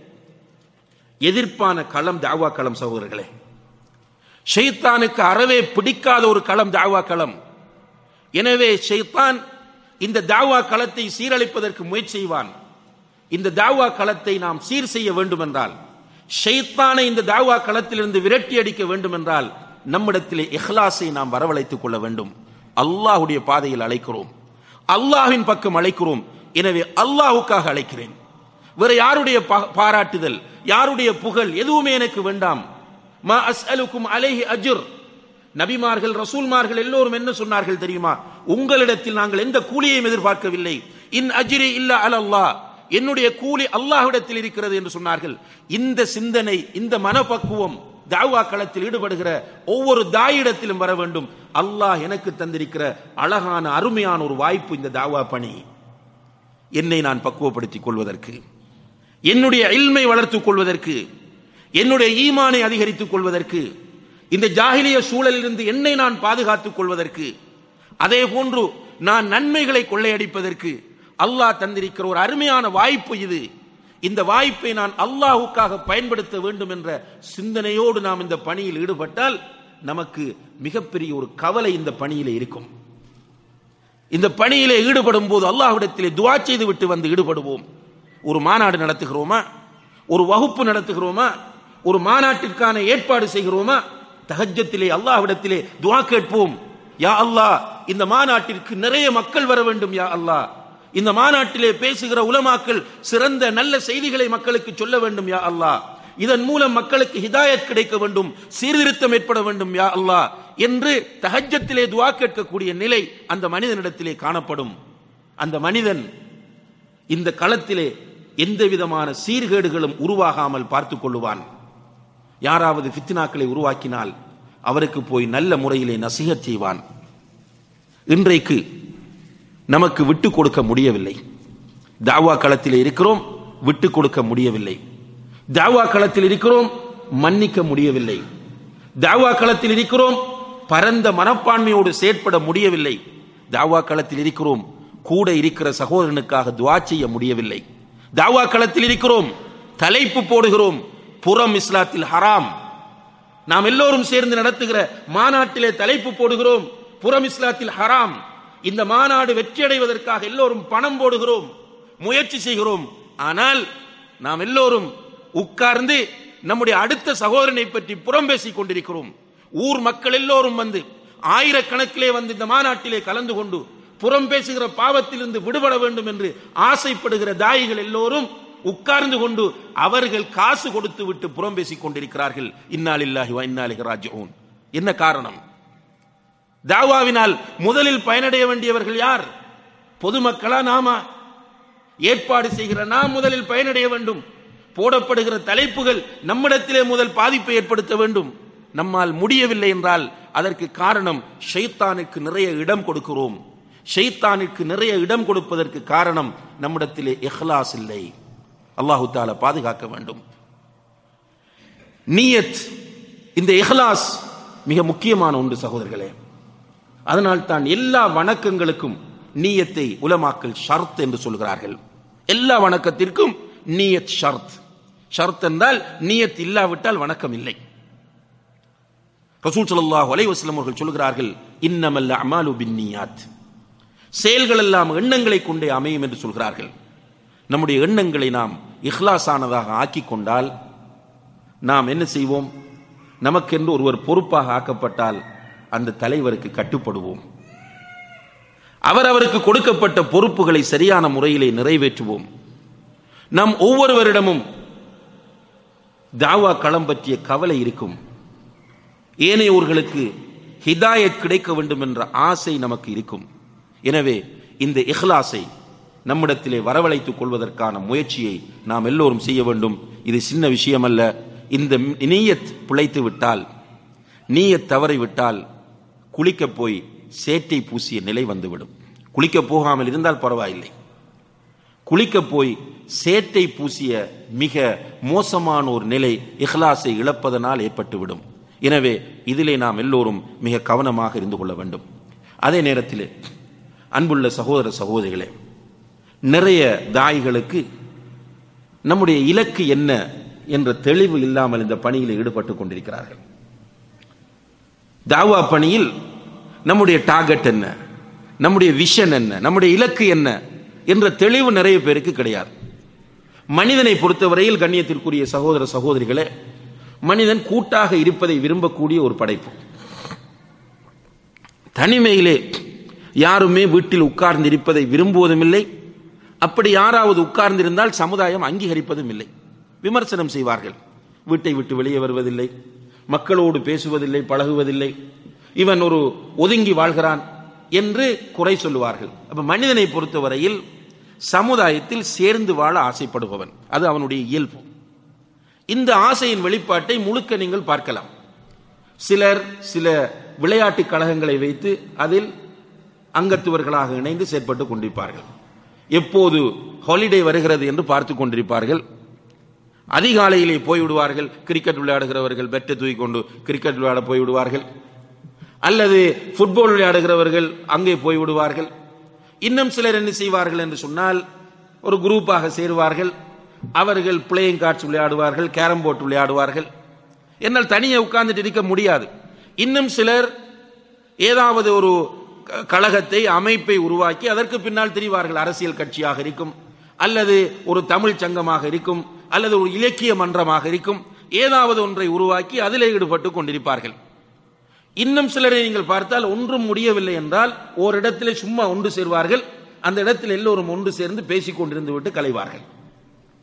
[SPEAKER 3] எதிர்ப்பான களம் தாவா களம் சகோதரர்களே ஷைத்தானுக்கு அறவே பிடிக்காத ஒரு களம் தாவா களம் எனவே ஷைத்தான் இந்த தாவா களத்தை சீரழிப்பதற்கு முயற்சி செய்வான் இந்த தாவா களத்தை நாம் சீர் செய்ய வேண்டும் என்றால் ஷைத்தானை இந்த தாவா களத்திலிருந்து விரட்டி அடிக்க வேண்டும் என்றால் நம்மிடத்திலே இஹ்லாஸை நாம் வரவழைத்துக் கொள்ள வேண்டும் அல்லாஹுடைய பாதையில் அழைக்கிறோம் அல்லாஹ்வின் பக்கம் அழைக்கிறோம் எனவே அல்லாஹுக்காக அழைக்கிறேன் வேற யாருடைய பா- பாராட்டுதல் யாருடைய புகழ் எதுவுமே எனக்கு வேண்டாம் மா அஸ்அலுக்கும் அலைஹி அஜுர் நபிமார்கள் ரசூல்மார்கள் எல்லோரும் என்ன சொன்னார்கள் தெரியுமா உங்களிடத்தில் நாங்கள் எந்த கூலியையும் எதிர்பார்க்கவில்லை இன் அஜ்ரி இல்ல அலல்லாஹ் என்னுடைய கூலி அல்லாஹ்விடத்தில் இருக்கிறது என்று சொன்னார்கள் இந்த சிந்தனை இந்த மனப்பக்குவம் தாவா களத்தில் ஈடுபடுகிற ஒவ்வொரு தாயிடத்திலும் வர வேண்டும் அல்லாஹ் எனக்கு தந்திருக்கிற அழகான அருமையான ஒரு வாய்ப்பு இந்த தாவா பணி என்னை நான் பக்குவப்படுத்திக் கொள்வதற்கு என்னுடைய இல்மை வளர்த்துக் கொள்வதற்கு என்னுடைய ஈமானை அதிகரித்துக் கொள்வதற்கு இந்த ஜாகிலிய சூழலிலிருந்து என்னை நான் பாதுகாத்துக் கொள்வதற்கு அதே போன்று நான் நன்மைகளை கொள்ளையடிப்பதற்கு அல்லாஹ் தந்திருக்கிற ஒரு அருமையான வாய்ப்பு இது இந்த வாய்ப்பை நான் அல்லாஹுக்காக பயன்படுத்த வேண்டும் என்ற சிந்தனையோடு நாம் இந்த பணியில் ஈடுபட்டால் நமக்கு மிகப்பெரிய ஒரு கவலை இந்த பணியிலே இருக்கும் இந்த பணியிலே ஈடுபடும் போது அல்லாஹ்விடத்திலே துவா செய்து விட்டு வந்து ஈடுபடுவோம் ஒரு மாநாடு நடத்துகிறோமா ஒரு வகுப்பு நடத்துகிறோமா ஒரு மாநாட்டிற்கான ஏற்பாடு செய்கிறோமா தஹஜத்திலே அல்லாஹ்விடத்திலே துவா கேட்போம் யா அல்லாஹ் இந்த மாநாட்டிற்கு நிறைய மக்கள் வர வேண்டும் யா அல்லாஹ் இந்த மாநாட்டிலே பேசுகிற உலமாக்கள் சிறந்த நல்ல செய்திகளை மக்களுக்கு சொல்ல வேண்டும் யா அல்லாஹ் இதன் மூலம் மக்களுக்கு ஹிதாயத் கிடைக்க வேண்டும் சீர்திருத்தம் ஏற்பட வேண்டும் யா அல்லாஹ் என்று தஹஜத்திலே துவா கேட்கக்கூடிய நிலை அந்த மனிதனிடத்திலே காணப்படும் அந்த மனிதன் இந்த களத்திலே எந்த விதமான சீர்கேடுகளும் உருவாகாமல் பார்த்துக் கொள்ளுவான் யாராவது ஃபித்னாக்களை உருவாக்கினால் அவருக்கு போய் நல்ல முறையிலே நசிகத் செய்வான் இன்றைக்கு நமக்கு விட்டு கொடுக்க முடியவில்லை தாவா களத்தில் இருக்கிறோம் விட்டு கொடுக்க முடியவில்லை தாவா களத்தில் இருக்கிறோம் மன்னிக்க முடியவில்லை தாவா களத்தில் இருக்கிறோம் பரந்த மனப்பான்மையோடு செயற்பட முடியவில்லை தாவா களத்தில் இருக்கிறோம் கூட இருக்கிற சகோதரனுக்காக துவா செய்ய முடியவில்லை தாவா களத்தில் இருக்கிறோம் தலைப்பு போடுகிறோம் புறம் இஸ்லாத்தில் ஹராம் நாம் எல்லோரும் சேர்ந்து நடத்துகிற மாநாட்டிலே தலைப்பு போடுகிறோம் புறம் இஸ்லாத்தில் ஹராம் இந்த மாநாடு வெற்றியடைவதற்காக எல்லோரும் பணம் போடுகிறோம் முயற்சி செய்கிறோம் ஆனால் நாம் எல்லோரும் உட்கார்ந்து நம்முடைய அடுத்த சகோதரனை பற்றி புறம் பேசிக் கொண்டிருக்கிறோம் ஊர் மக்கள் எல்லோரும் வந்து ஆயிரக்கணக்கிலே வந்து இந்த மாநாட்டிலே கலந்து கொண்டு புறம் பேசுகிற பாவத்திலிருந்து விடுபட வேண்டும் என்று ஆசைப்படுகிற தாயிகள் எல்லோரும் உட்கார்ந்து கொண்டு அவர்கள் காசு கொடுத்து விட்டு புறம் பேசிக் கொண்டிருக்கிறார்கள் இன்னாலில்லாஹி வ இன்னாலிஹி ராஜிஊன் என்ன காரணம் தாவாவினால் முதலில் பயனடைய வேண்டியவர்கள் யார் பொதுமக்களா நாமா ஏற்பாடு செய்கிற நாம் முதலில் பயனடைய வேண்டும் போடப்படுகிற தலைப்புகள் நம்மிடத்திலே முதல் பாதிப்பை ஏற்படுத்த வேண்டும் நம்மால் முடியவில்லை என்றால் அதற்கு காரணம் ஷைத்தானுக்கு நிறைய இடம் கொடுக்கிறோம் ஷைத்தானுக்கு நிறைய இடம் கொடுப்பதற்கு காரணம் நம்மிடத்திலே இஹ்லாஸ் இல்லை அல்லாஹு தாலா பாதுகாக்க வேண்டும் நீயத் இந்த இஹ்லாஸ் மிக முக்கியமான ஒன்று சகோதரர்களே அதனால் தான் எல்லா வணக்கங்களுக்கும் நீயத்தை உலமாக்கல் ஷர்த் என்று சொல்கிறார்கள் எல்லா வணக்கத்திற்கும் நீயத் ஷர்த் ஷர்த் என்றால் நீயத் இல்லாவிட்டால் வணக்கம் இல்லை ரசூல் ஸல்லல்லாஹு அலைஹி வஸல்லம் அவர்கள் சொல்கிறார்கள் இன்னமல் அமாலு பின்னியாத் செயல்கள் எல்லாம் எண்ணங்களை கொண்டே அமையும் என்று சொல்கிறார்கள் நம்முடைய எண்ணங்களை நாம் இஹ்லாஸானதாக ஆக்கிக் கொண்டால் நாம் என்ன செய்வோம் நமக்கென்று ஒருவர் பொறுப்பாக ஆக்கப்பட்டால் அந்த தலைவருக்கு கட்டுப்படுவோம் அவர் அவருக்கு கொடுக்கப்பட்ட பொறுப்புகளை சரியான முறையிலே நிறைவேற்றுவோம் நம் ஒவ்வொருவரிடமும் தாவா களம் பற்றிய கவலை இருக்கும் ஏனையோர்களுக்கு ஹிதாயத் கிடைக்க வேண்டும் என்ற ஆசை நமக்கு இருக்கும் எனவே இந்த இஹ்லாஸை நம்மிடத்திலே வரவழைத்துக் கொள்வதற்கான முயற்சியை நாம் எல்லோரும் செய்ய வேண்டும் இது சின்ன விஷயம் அல்ல இந்த நீயத் பிழைத்து விட்டால் நீயத் தவறி விட்டால் குளிக்க போய் சேற்றை பூசிய நிலை வந்துவிடும் குளிக்க போகாமல் இருந்தால் பரவாயில்லை குளிக்க போய் சேற்றை பூசிய மிக மோசமான ஒரு நிலை இஹ்லாஸை இழப்பதனால் ஏற்பட்டுவிடும் எனவே இதிலே நாம் எல்லோரும் மிக கவனமாக இருந்து கொள்ள வேண்டும் அதே நேரத்தில் அன்புள்ள சகோதர சகோதரிகளே நிறைய தாய்களுக்கு நம்முடைய இலக்கு என்ன என்ற தெளிவு இல்லாமல் இந்த பணியில் ஈடுபட்டுக் கொண்டிருக்கிறார்கள் தாவா பணியில் நம்முடைய டார்கெட் என்ன நம்முடைய விஷன் என்ன நம்முடைய இலக்கு என்ன என்ற தெளிவு நிறைய பேருக்கு கிடையாது மனிதனை பொறுத்தவரையில் கண்ணியத்திற்குரிய சகோதர சகோதரிகளே மனிதன் கூட்டாக இருப்பதை விரும்பக்கூடிய ஒரு படைப்பு தனிமையிலே யாருமே வீட்டில் உட்கார்ந்து இருப்பதை விரும்புவதும் இல்லை அப்படி யாராவது உட்கார்ந்திருந்தால் சமுதாயம் அங்கீகரிப்பதும் இல்லை விமர்சனம் செய்வார்கள் வீட்டை விட்டு வெளியே வருவதில்லை மக்களோடு பேசுவதில்லை பழகுவதில்லை இவன் ஒரு ஒதுங்கி வாழ்கிறான் என்று குறை சொல்லுவார்கள் அப்ப மனிதனை பொறுத்தவரையில் சமுதாயத்தில் சேர்ந்து வாழ ஆசைப்படுபவன் அது அவனுடைய இயல்பு இந்த ஆசையின் வெளிப்பாட்டை முழுக்க நீங்கள் பார்க்கலாம் சிலர் சில விளையாட்டு கழகங்களை வைத்து அதில் அங்கத்துவர்களாக இணைந்து செயற்பட்டுக் கொண்டிருப்பார்கள் எப்போது ஹாலிடே வருகிறது என்று பார்த்து கொண்டிருப்பார்கள் அதிகாலையிலே போய்விடுவார்கள் கிரிக்கெட் விளையாடுகிறவர்கள் பெட்டை தூக்கி கொண்டு கிரிக்கெட் விளையாட போய்விடுவார்கள் அல்லது ஃபுட்பால் விளையாடுகிறவர்கள் அங்கே போய்விடுவார்கள் இன்னும் சிலர் என்ன செய்வார்கள் என்று சொன்னால் ஒரு குரூப்பாக சேருவார்கள் அவர்கள் பிளேயிங் கார்ட்ஸ் விளையாடுவார்கள் கேரம் போர்ட் விளையாடுவார்கள் என்னால் தனியே உட்கார்ந்துட்டு இருக்க முடியாது இன்னும் சிலர் ஏதாவது ஒரு க- கழகத்தை அமைப்பை உருவாக்கி அதற்கு பின்னால் திரிவார்கள் அரசியல் கட்சியாக இருக்கும் அல்லது ஒரு தமிழ் சங்கமாக இருக்கும் அல்லது ஒரு இலக்கிய மன்றமாக இருக்கும் ஏதாவது ஒன்றை உருவாக்கி அதிலே ஈடுபட்டு கொண்டிருப்பார்கள் இன்னும் சிலரை நீங்கள் பார்த்தால் ஒன்றும் முடியவில்லை என்றால் ஓரிடத்திலே சும்மா ஒன்று சேர்வார்கள் அந்த இடத்தில் எல்லோரும் ஒன்று சேர்ந்து பேசிக் கொண்டிருந்து விட்டு கலைவார்கள்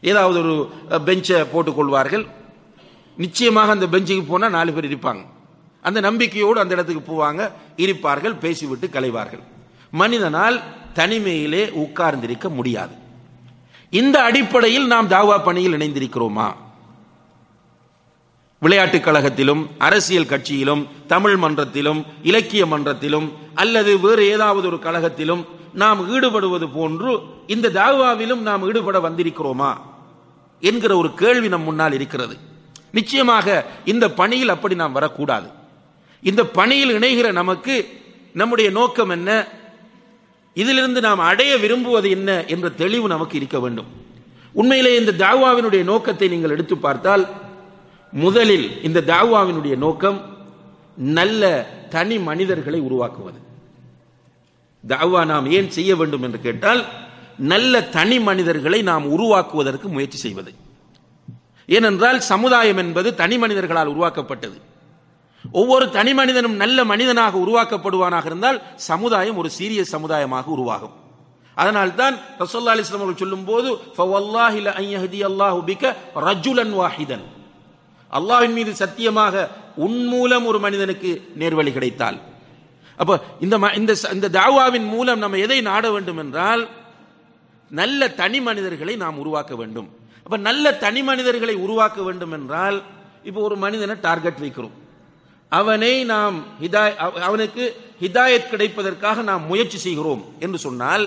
[SPEAKER 3] ஏதாவது ஒரு பெஞ்சை போட்டுக் கொள்வார்கள் நிச்சயமாக அந்த பெஞ்சுக்கு போனா நாலு பேர் இருப்பாங்க அந்த நம்பிக்கையோடு அந்த இடத்துக்கு போவாங்க இருப்பார்கள் பேசிவிட்டு கலைவார்கள் மனிதனால் தனிமையிலே உட்கார்ந்திருக்க முடியாது இந்த அடிப்படையில் நாம் தாவா பணியில் இணைந்திருக்கிறோமா விளையாட்டுக் கழகத்திலும் அரசியல் கட்சியிலும் தமிழ் மன்றத்திலும் இலக்கிய மன்றத்திலும் அல்லது வேறு ஏதாவது ஒரு கழகத்திலும் நாம் ஈடுபடுவது போன்று இந்த தாவாவிலும் நாம் ஈடுபட வந்திருக்கிறோமா என்கிற ஒரு கேள்வி நம் முன்னால் இருக்கிறது நிச்சயமாக இந்த பணியில் அப்படி நாம் வரக்கூடாது இந்த பணியில் இணைகிற நமக்கு நம்முடைய நோக்கம் என்ன இதிலிருந்து நாம் அடைய விரும்புவது என்ன என்ற தெளிவு நமக்கு இருக்க வேண்டும் உண்மையிலே இந்த தாவாவினுடைய நோக்கத்தை நீங்கள் எடுத்து பார்த்தால் முதலில் இந்த தாவாவினுடைய நோக்கம் நல்ல தனி மனிதர்களை உருவாக்குவது தாவா நாம் ஏன் செய்ய வேண்டும் என்று கேட்டால் நல்ல தனி மனிதர்களை நாம் உருவாக்குவதற்கு முயற்சி செய்வது ஏனென்றால் சமுதாயம் என்பது தனி மனிதர்களால் உருவாக்கப்பட்டது ஒவ்வொரு தனி மனிதனும் நல்ல மனிதனாக உருவாக்கப்படுவானாக இருந்தால் சமுதாயம் ஒரு சீரிய சமுதாயமாக உருவாகும் அதனால் தான் ரசோல்லா அலிஸ்லாம் அவர்கள் சொல்லும் போது அல்லாஹு பிக ரஜுலன் வாஹிதன் அல்லாஹின் மீது சத்தியமாக உன் மூலம் ஒரு மனிதனுக்கு நேர்வழி கிடைத்தால் அப்போ இந்த இந்த இந்த தாவாவின் மூலம் நம்ம எதை நாட வேண்டும் என்றால் நல்ல தனி மனிதர்களை நாம் உருவாக்க வேண்டும் அப்ப நல்ல தனி மனிதர்களை உருவாக்க வேண்டும் என்றால் இப்போ ஒரு மனிதனை டார்கெட் வைக்கிறோம் அவனை நாம் ஹிதாய் அவனுக்கு ஹிதாயத் கிடைப்பதற்காக நாம் முயற்சி செய்கிறோம் என்று சொன்னால்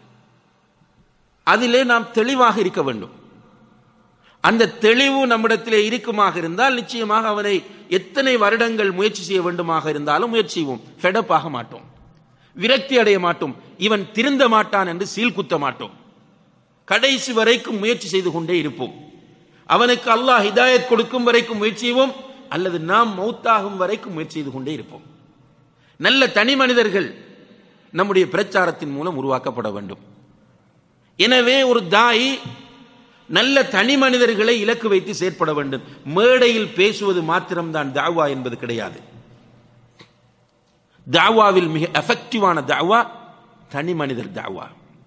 [SPEAKER 3] அதிலே நாம் தெளிவாக இருக்க வேண்டும் அந்த தெளிவு நம்மிடத்திலே இருக்குமாக இருந்தால் நிச்சயமாக அவனை எத்தனை வருடங்கள் முயற்சி செய்ய வேண்டுமாக இருந்தாலும் முயற்சி செய்வோம் ஃபெடப் ஆக மாட்டோம் விரக்தி அடைய மாட்டோம் இவன் திருந்த மாட்டான் என்று சீல் குத்த மாட்டோம் கடைசி வரைக்கும் முயற்சி செய்து கொண்டே இருப்போம் அவனுக்கு அல்லாஹ் ஹிதாயத் கொடுக்கும் வரைக்கும் முயற்சி செய்வோம் அல்லது நாம் மௌத்தாகும் வரைக்கும் முயற்சி செய்து கொண்டே இருப்போம் நல்ல தனி மனிதர்கள் நம்முடைய பிரச்சாரத்தின் மூலம் உருவாக்கப்பட வேண்டும் எனவே ஒரு தாய் நல்ல தனி மனிதர்களை இலக்கு வைத்து செயற்பட வேண்டும் மேடையில் பேசுவது மாத்திரம்தான் தாவா என்பது கிடையாது தாவாவில் மிக எஃபெக்டிவான தாவா தனி மனிதர் தாவா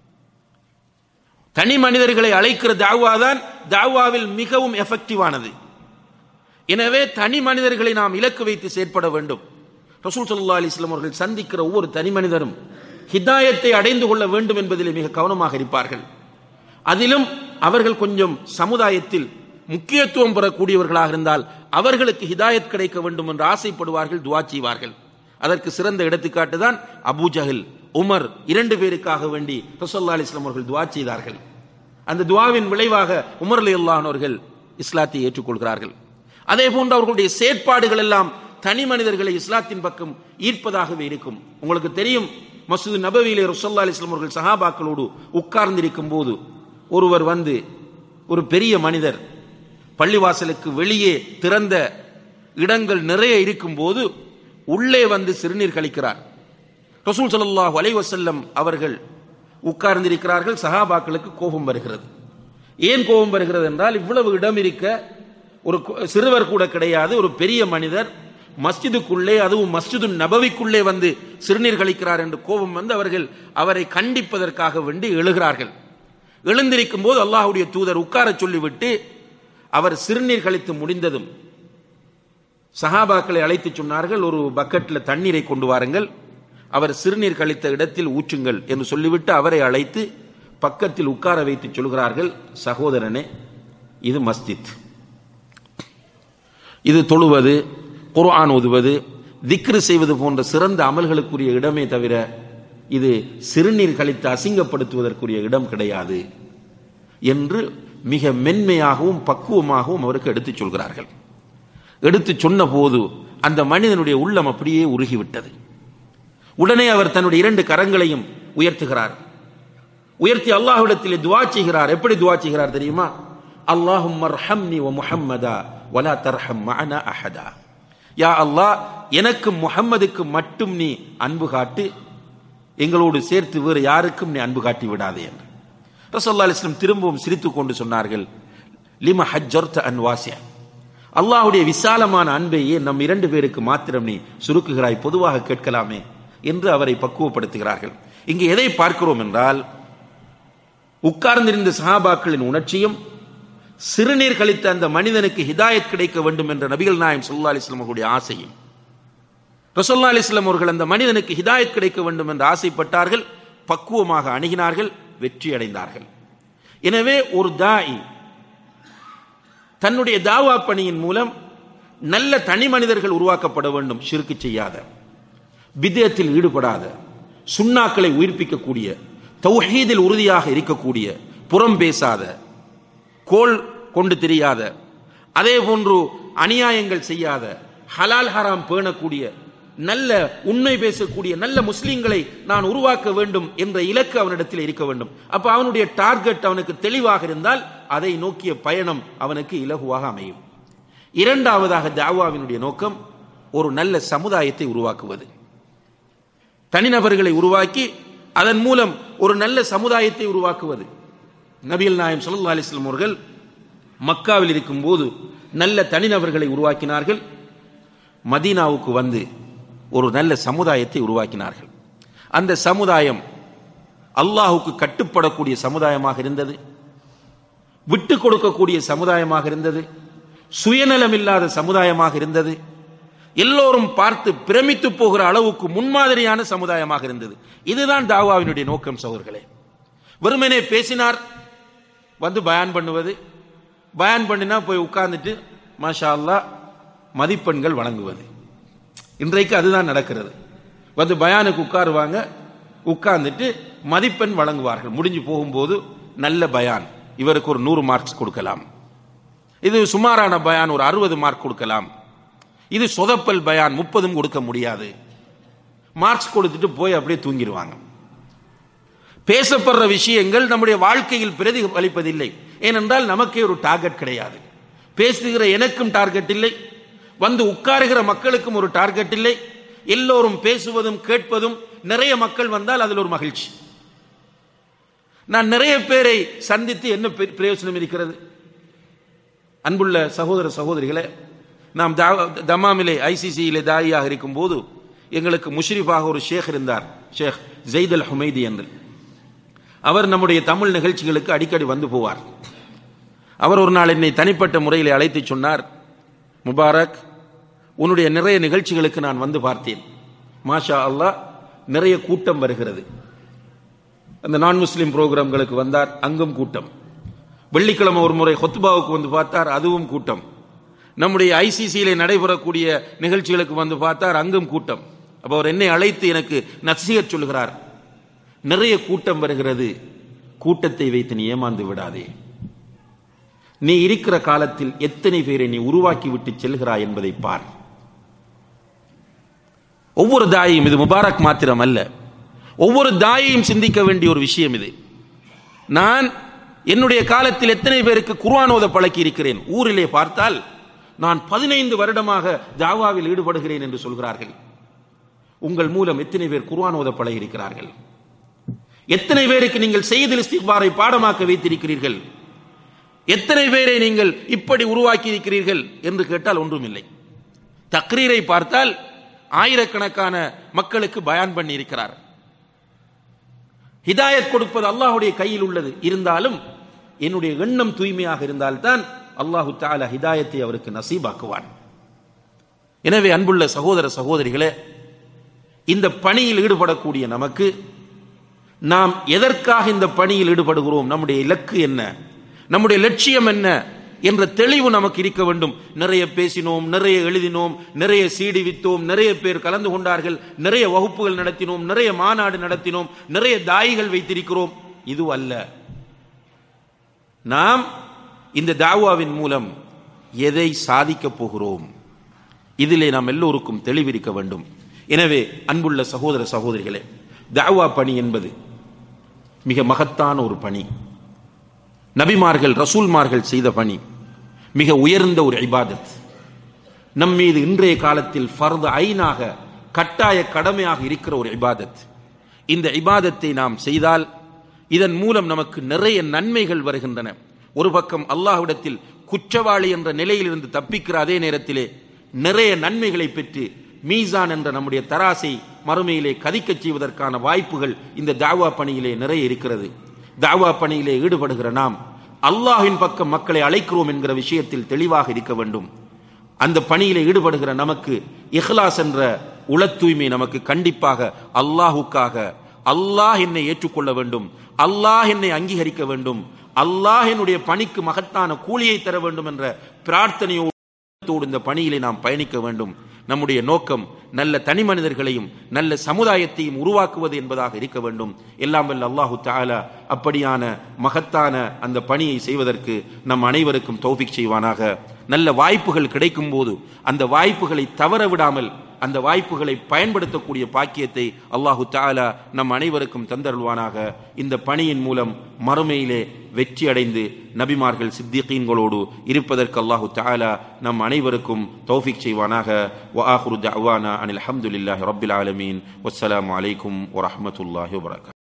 [SPEAKER 3] தனி மனிதர்களை அழைக்கிற தாவா தான் தாவாவில் மிகவும் எஃபெக்டிவானது எனவே தனி மனிதர்களை நாம் இலக்கு வைத்து செயற்பட வேண்டும் ரசூல் சல்லா அலிஸ்லாம் அவர்கள் சந்திக்கிற ஒவ்வொரு தனி மனிதரும் ஹிதாயத்தை அடைந்து கொள்ள வேண்டும் என்பதில் மிக கவனமாக இருப்பார்கள் அதிலும் அவர்கள் கொஞ்சம் சமுதாயத்தில் முக்கியத்துவம் பெறக்கூடியவர்களாக இருந்தால் அவர்களுக்கு ஹிதாயத் கிடைக்க வேண்டும் என்று ஆசைப்படுவார்கள் துவா செய்வார்கள் அதற்கு சிறந்த எடுத்துக்காட்டு தான் அபூஜஹில் உமர் இரண்டு பேருக்காக வேண்டி ரசோல்லா அலிஸ்லாம் அவர்கள் துவா செய்தார்கள் அந்த துவாவின் விளைவாக உமர் அலி அல்லானவர்கள் இஸ்லாத்தை ஏற்றுக்கொள்கிறார்கள் அதே போன்று அவர்களுடைய செயற்பாடுகள் எல்லாம் தனி மனிதர்களை இஸ்லாத்தின் பக்கம் ஈர்ப்பதாகவே இருக்கும் உங்களுக்கு தெரியும் மசூது நபவியிலே ரசோல்லா அலிஸ்லாம் அவர்கள் சஹாபாக்களோடு உட்கார்ந்திருக்கும் போது ஒருவர் வந்து ஒரு பெரிய மனிதர் பள்ளிவாசலுக்கு வெளியே திறந்த இடங்கள் நிறைய இருக்கும் போது உள்ளே வந்து சிறுநீர் கழிக்கிறார் ரசூல் சல்லாஹ் அலைவசல்லம் அவர்கள் உட்கார்ந்திருக்கிறார்கள் சஹாபாக்களுக்கு கோபம் வருகிறது ஏன் கோபம் வருகிறது என்றால் இவ்வளவு இடம் இருக்க ஒரு சிறுவர் கூட கிடையாது ஒரு பெரிய மனிதர் மஸ்ஜிதுக்குள்ளே அதுவும் மஸ்ஜிது நபவிக்குள்ளே வந்து சிறுநீர் கழிக்கிறார் என்று கோபம் வந்து அவர்கள் அவரை கண்டிப்பதற்காக வேண்டி எழுகிறார்கள் எழுந்திருக்கும் போது அல்லாஹுடைய தூதர் உட்கார சொல்லிவிட்டு அவர் சிறுநீர் கழித்து முடிந்ததும் சஹாபாக்களை அழைத்து சொன்னார்கள் ஒரு பக்கெட்ல தண்ணீரை கொண்டு வாருங்கள் அவர் சிறுநீர் கழித்த இடத்தில் ஊற்றுங்கள் என்று சொல்லிவிட்டு அவரை அழைத்து பக்கத்தில் உட்கார வைத்து சொல்கிறார்கள் சகோதரனே இது மஸ்ஜித் இது தொழுவது குர்ஆன் ஓதுவது திக்ரு செய்வது போன்ற சிறந்த அமல்களுக்குரிய இடமே தவிர இது சிறுநீர் கழித்து அசிங்கப்படுத்துவதற்குரிய இடம் கிடையாது என்று மிக மென்மையாகவும் பக்குவமாகவும் அவருக்கு எடுத்துச் சொல்கிறார்கள் எடுத்து சொன்ன போது அந்த மனிதனுடைய உள்ளம் அப்படியே உருகிவிட்டது உடனே அவர் தன்னுடைய இரண்டு கரங்களையும் உயர்த்துகிறார் உயர்த்தி அல்லாஹ்விடத்திலே துவா செய்கிறார் எப்படி துவா செய்கிறார் தெரியுமா அல்லாஹும் மர்ஹம்னி வ முஹம்மதா வலா தர்ஹம் மஅனா அஹதா யா அல்லாஹ் எனக்கு முஹம்மதுக்கு மட்டும் நீ அன்பு காட்டு எங்களோடு சேர்த்து வேறு யாருக்கும் நீ அன்பு காட்டி விடாதே என்று ரசல்லா அலிஸ்லம் திரும்பவும் சிரித்துக் கொண்டு சொன்னார்கள் லிம ஹஜ்ஜர்த அன் வாசிய அல்லாஹுடைய விசாலமான அன்பையே நம் இரண்டு பேருக்கு மாத்திரம் நீ சுருக்குகிறாய் பொதுவாக கேட்கலாமே என்று அவரை பக்குவப்படுத்துகிறார்கள் இங்கு எதை பார்க்கிறோம் என்றால் உட்கார்ந்திருந்த சஹாபாக்களின் உணர்ச்சியும் சிறுநீர் கழித்த அந்த மனிதனுக்கு ஹிதாயத் கிடைக்க வேண்டும் என்ற நபிகள் நாயம் சொல்லா அலிஸ்லாம் அவர்களுடைய ஆசையும் ரசோல்லா அலிஸ்லாம் அவர்கள் அந்த மனிதனுக்கு ஹிதாயத் கிடைக்க வேண்டும் என்று ஆசைப்பட்டார்கள் பக்குவமாக அணுகினார்கள் வெற்றி அடைந்தார்கள் எனவே ஒரு தாய் தன்னுடைய தாவா பணியின் மூலம் நல்ல தனி மனிதர்கள் உருவாக்கப்பட வேண்டும் சிறுக்கு செய்யாத விதயத்தில் ஈடுபடாத சுண்ணாக்களை உயிர்ப்பிக்கக்கூடிய தௌஹீதில் உறுதியாக இருக்கக்கூடிய புறம் பேசாத கோல் கொண்டு தெரியாத அதே போன்று அநியாயங்கள் செய்யாத ஹலால் ஹராம் பேணக்கூடிய நல்ல உண்மை பேசக்கூடிய நல்ல முஸ்லிம்களை நான் உருவாக்க வேண்டும் என்ற இலக்கு அவனிடத்தில் இருக்க வேண்டும் அப்ப அவனுடைய டார்கெட் அவனுக்கு தெளிவாக இருந்தால் அதை நோக்கிய பயணம் அவனுக்கு இலகுவாக அமையும் இரண்டாவதாக தாவாவினுடைய நோக்கம் ஒரு நல்ல சமுதாயத்தை உருவாக்குவது தனிநபர்களை உருவாக்கி அதன் மூலம் ஒரு நல்ல சமுதாயத்தை உருவாக்குவது நபிகள் நாயம் சல்லா அலிஸ்லாம் அவர்கள் மக்காவில் இருக்கும்போது நல்ல தனிநபர்களை உருவாக்கினார்கள் மதீனாவுக்கு வந்து ஒரு நல்ல சமுதாயத்தை உருவாக்கினார்கள் அந்த சமுதாயம் அல்லாஹுக்கு கட்டுப்படக்கூடிய சமுதாயமாக இருந்தது விட்டு கொடுக்கக்கூடிய சமுதாயமாக இருந்தது சுயநலம் இல்லாத சமுதாயமாக இருந்தது எல்லோரும் பார்த்து பிரமித்து போகிற அளவுக்கு முன்மாதிரியான சமுதாயமாக இருந்தது இதுதான் தாவாவினுடைய நோக்கம் சகோதர்களே வெறுமனே பேசினார் வந்து பயான் பண்ணுவது பயான் பண்ணினா போய் உட்கார்ந்துட்டு மாஷா அல்லா மதிப்பெண்கள் வழங்குவது இன்றைக்கு அதுதான் நடக்கிறது வந்து பயானுக்கு உட்காருவாங்க உட்கார்ந்துட்டு மதிப்பெண் வழங்குவார்கள் முடிஞ்சு போகும்போது நல்ல பயான் இவருக்கு ஒரு நூறு மார்க்ஸ் கொடுக்கலாம் இது சுமாரான பயான் ஒரு அறுபது மார்க் கொடுக்கலாம் இது சொதப்பல் பயான் முப்பதும் கொடுக்க முடியாது மார்க்ஸ் கொடுத்துட்டு போய் அப்படியே தூங்கிடுவாங்க பேசப்படுற விஷயங்கள் நம்முடைய வாழ்க்கையில் பிரதிபலிப்பதில்லை ஏனென்றால் நமக்கே ஒரு டார்கெட் கிடையாது பேசுகிற எனக்கும் டார்கெட் இல்லை வந்து உட்காருகிற மக்களுக்கும் ஒரு டார்கெட் இல்லை எல்லோரும் பேசுவதும் கேட்பதும் நிறைய மக்கள் வந்தால் அதில் ஒரு மகிழ்ச்சி நான் நிறைய பேரை சந்தித்து என்ன பிரயோஜனம் இருக்கிறது அன்புள்ள சகோதர சகோதரிகளே நாம் தமாமிலே ஐசிசியிலே தாயியாக இருக்கும் போது எங்களுக்கு முஷ்ரிஃபாக ஒரு ஷேக் இருந்தார் ஷேக் ஜெயித் அல் ஹுமைதி என்று அவர் நம்முடைய தமிழ் நிகழ்ச்சிகளுக்கு அடிக்கடி வந்து போவார் அவர் ஒரு நாள் என்னை தனிப்பட்ட முறையில் அழைத்து சொன்னார் முபாரக் உன்னுடைய நிறைய நிகழ்ச்சிகளுக்கு நான் வந்து பார்த்தேன் மாஷா அல்லாஹ் நிறைய கூட்டம் வருகிறது அந்த நான் முஸ்லிம் புரோகிராம்களுக்கு வந்தார் அங்கும் கூட்டம் வெள்ளிக்கிழமை ஒரு முறை ஹொத்துபாவுக்கு வந்து பார்த்தார் அதுவும் கூட்டம் நம்முடைய ஐசிசியிலே நடைபெறக்கூடிய நிகழ்ச்சிகளுக்கு வந்து பார்த்தார் அங்கும் கூட்டம் அப்போ அவர் என்னை அழைத்து எனக்கு நசியச் சொல்கிறார் நிறைய கூட்டம் வருகிறது கூட்டத்தை வைத்து நீ ஏமாந்து விடாதே நீ இருக்கிற காலத்தில் எத்தனை பேரை நீ உருவாக்கி விட்டு செல்கிறாய் என்பதை பார் ஒவ்வொரு தாயும் இது முபாரக் மாத்திரம் அல்ல ஒவ்வொரு தாயையும் சிந்திக்க வேண்டிய ஒரு விஷயம் இது நான் என்னுடைய காலத்தில் எத்தனை பேருக்கு குர்ஆன் ஓத பழக்கி இருக்கிறேன் ஊரிலே பார்த்தால் நான் பதினைந்து வருடமாக ஜாவாவில் ஈடுபடுகிறேன் என்று சொல்கிறார்கள் உங்கள் மூலம் எத்தனை பேர் குர்ஆன் ஓத பழகி இருக்கிறார்கள் எத்தனை பேருக்கு நீங்கள் செய்தில் இஸ்திக்பாரை பாடமாக்க வைத்திருக்கிறீர்கள் எத்தனை பேரை நீங்கள் இப்படி உருவாக்கி இருக்கிறீர்கள் என்று கேட்டால் ஒன்றுமில்லை தக்ரீரை பார்த்தால் ஆயிரக்கணக்கான மக்களுக்கு பயான் பண்ணி இருக்கிறார் ஹிதாயத் கொடுப்பது அல்லாஹுடைய கையில் உள்ளது இருந்தாலும் என்னுடைய எண்ணம் தூய்மையாக இருந்தால்தான் அல்லாஹு தாலா ஹிதாயத்தை அவருக்கு நசீபாக்குவான் எனவே அன்புள்ள சகோதர சகோதரிகளே இந்த பணியில் ஈடுபடக்கூடிய நமக்கு நாம் எதற்காக இந்த பணியில் ஈடுபடுகிறோம் நம்முடைய இலக்கு என்ன நம்முடைய லட்சியம் என்ன என்ற தெளிவு நமக்கு இருக்க வேண்டும் நிறைய பேசினோம் நிறைய எழுதினோம் நிறைய சீடி வித்தோம் நிறைய பேர் கலந்து கொண்டார்கள் நிறைய வகுப்புகள் நடத்தினோம் நிறைய மாநாடு நடத்தினோம் நிறைய தாய்கள் வைத்திருக்கிறோம் இது அல்ல நாம் இந்த தாவாவின் மூலம் எதை சாதிக்கப் போகிறோம் இதிலே நாம் எல்லோருக்கும் தெளிவிருக்க வேண்டும் எனவே அன்புள்ள சகோதர சகோதரிகளே தாவா பணி என்பது மிக மகத்தான ஒரு பணி நபிமார்கள் ரசூல்மார்கள் செய்த பணி மிக உயர்ந்த ஒரு இபாதத் நம் மீது இன்றைய காலத்தில் ஃபர்து ஐனாக கட்டாய கடமையாக இருக்கிற ஒரு இபாதத் இந்த இபாதத்தை நாம் செய்தால் இதன் மூலம் நமக்கு நிறைய நன்மைகள் வருகின்றன ஒரு பக்கம் அல்லாஹ்விடத்தில் குற்றவாளி என்ற நிலையிலிருந்து தப்பிக்கிற அதே நேரத்திலே நிறைய நன்மைகளை பெற்று மீசான் என்ற நம்முடைய தராசை மறுமையிலே கதிக்கச் செய்வதற்கான வாய்ப்புகள் இந்த தாவா பணியிலே நிறைய இருக்கிறது தாவா பணியிலே ஈடுபடுகிற நாம் அல்லாஹ்வின் பக்கம் மக்களை அழைக்கிறோம் என்கிற விஷயத்தில் தெளிவாக இருக்க வேண்டும் அந்த பணியில ஈடுபடுகிற நமக்கு இஹ்லாஸ் என்ற உள தூய்மை நமக்கு கண்டிப்பாக அல்லாஹுக்காக அல்லாஹ் என்னை ஏற்றுக்கொள்ள வேண்டும் அல்லாஹ் என்னை அங்கீகரிக்க வேண்டும் அல்லாஹ் என்னுடைய பணிக்கு மகத்தான கூலியை தர வேண்டும் என்ற பிரார்த்தனையோடு தோடு இந்த பணியிலே நாம் பயணிக்க வேண்டும் நம்முடைய நோக்கம் நல்ல தனி மனிதர்களையும் நல்ல சமுதாயத்தையும் உருவாக்குவது என்பதாக இருக்க வேண்டும் எல்லாம் வல்ல அல்லாஹு தாலா அப்படியான மகத்தான அந்த பணியை செய்வதற்கு நம் அனைவருக்கும் தௌஃபிக் செய்வானாக நல்ல வாய்ப்புகள் கிடைக்கும் போது அந்த வாய்ப்புகளை தவற விடாமல் அந்த வாய்ப்புகளை பயன்படுத்தக்கூடிய பாக்கியத்தை அல்லாஹு தாலா நம் அனைவருக்கும் தந்தருள்வானாக இந்த பணியின் மூலம் மறுமையிலே வெற்றி அடைந்து நபிமார்கள் சித்திகீன்களோடு இருப்பதற்கு அல்லாஹு தாலா நம் அனைவருக்கும் தௌஃபிக் செய்வானாக وآخر دعوانا أن الحمد لله رب العالمين والسلام عليكم ورحمة الله وبركاته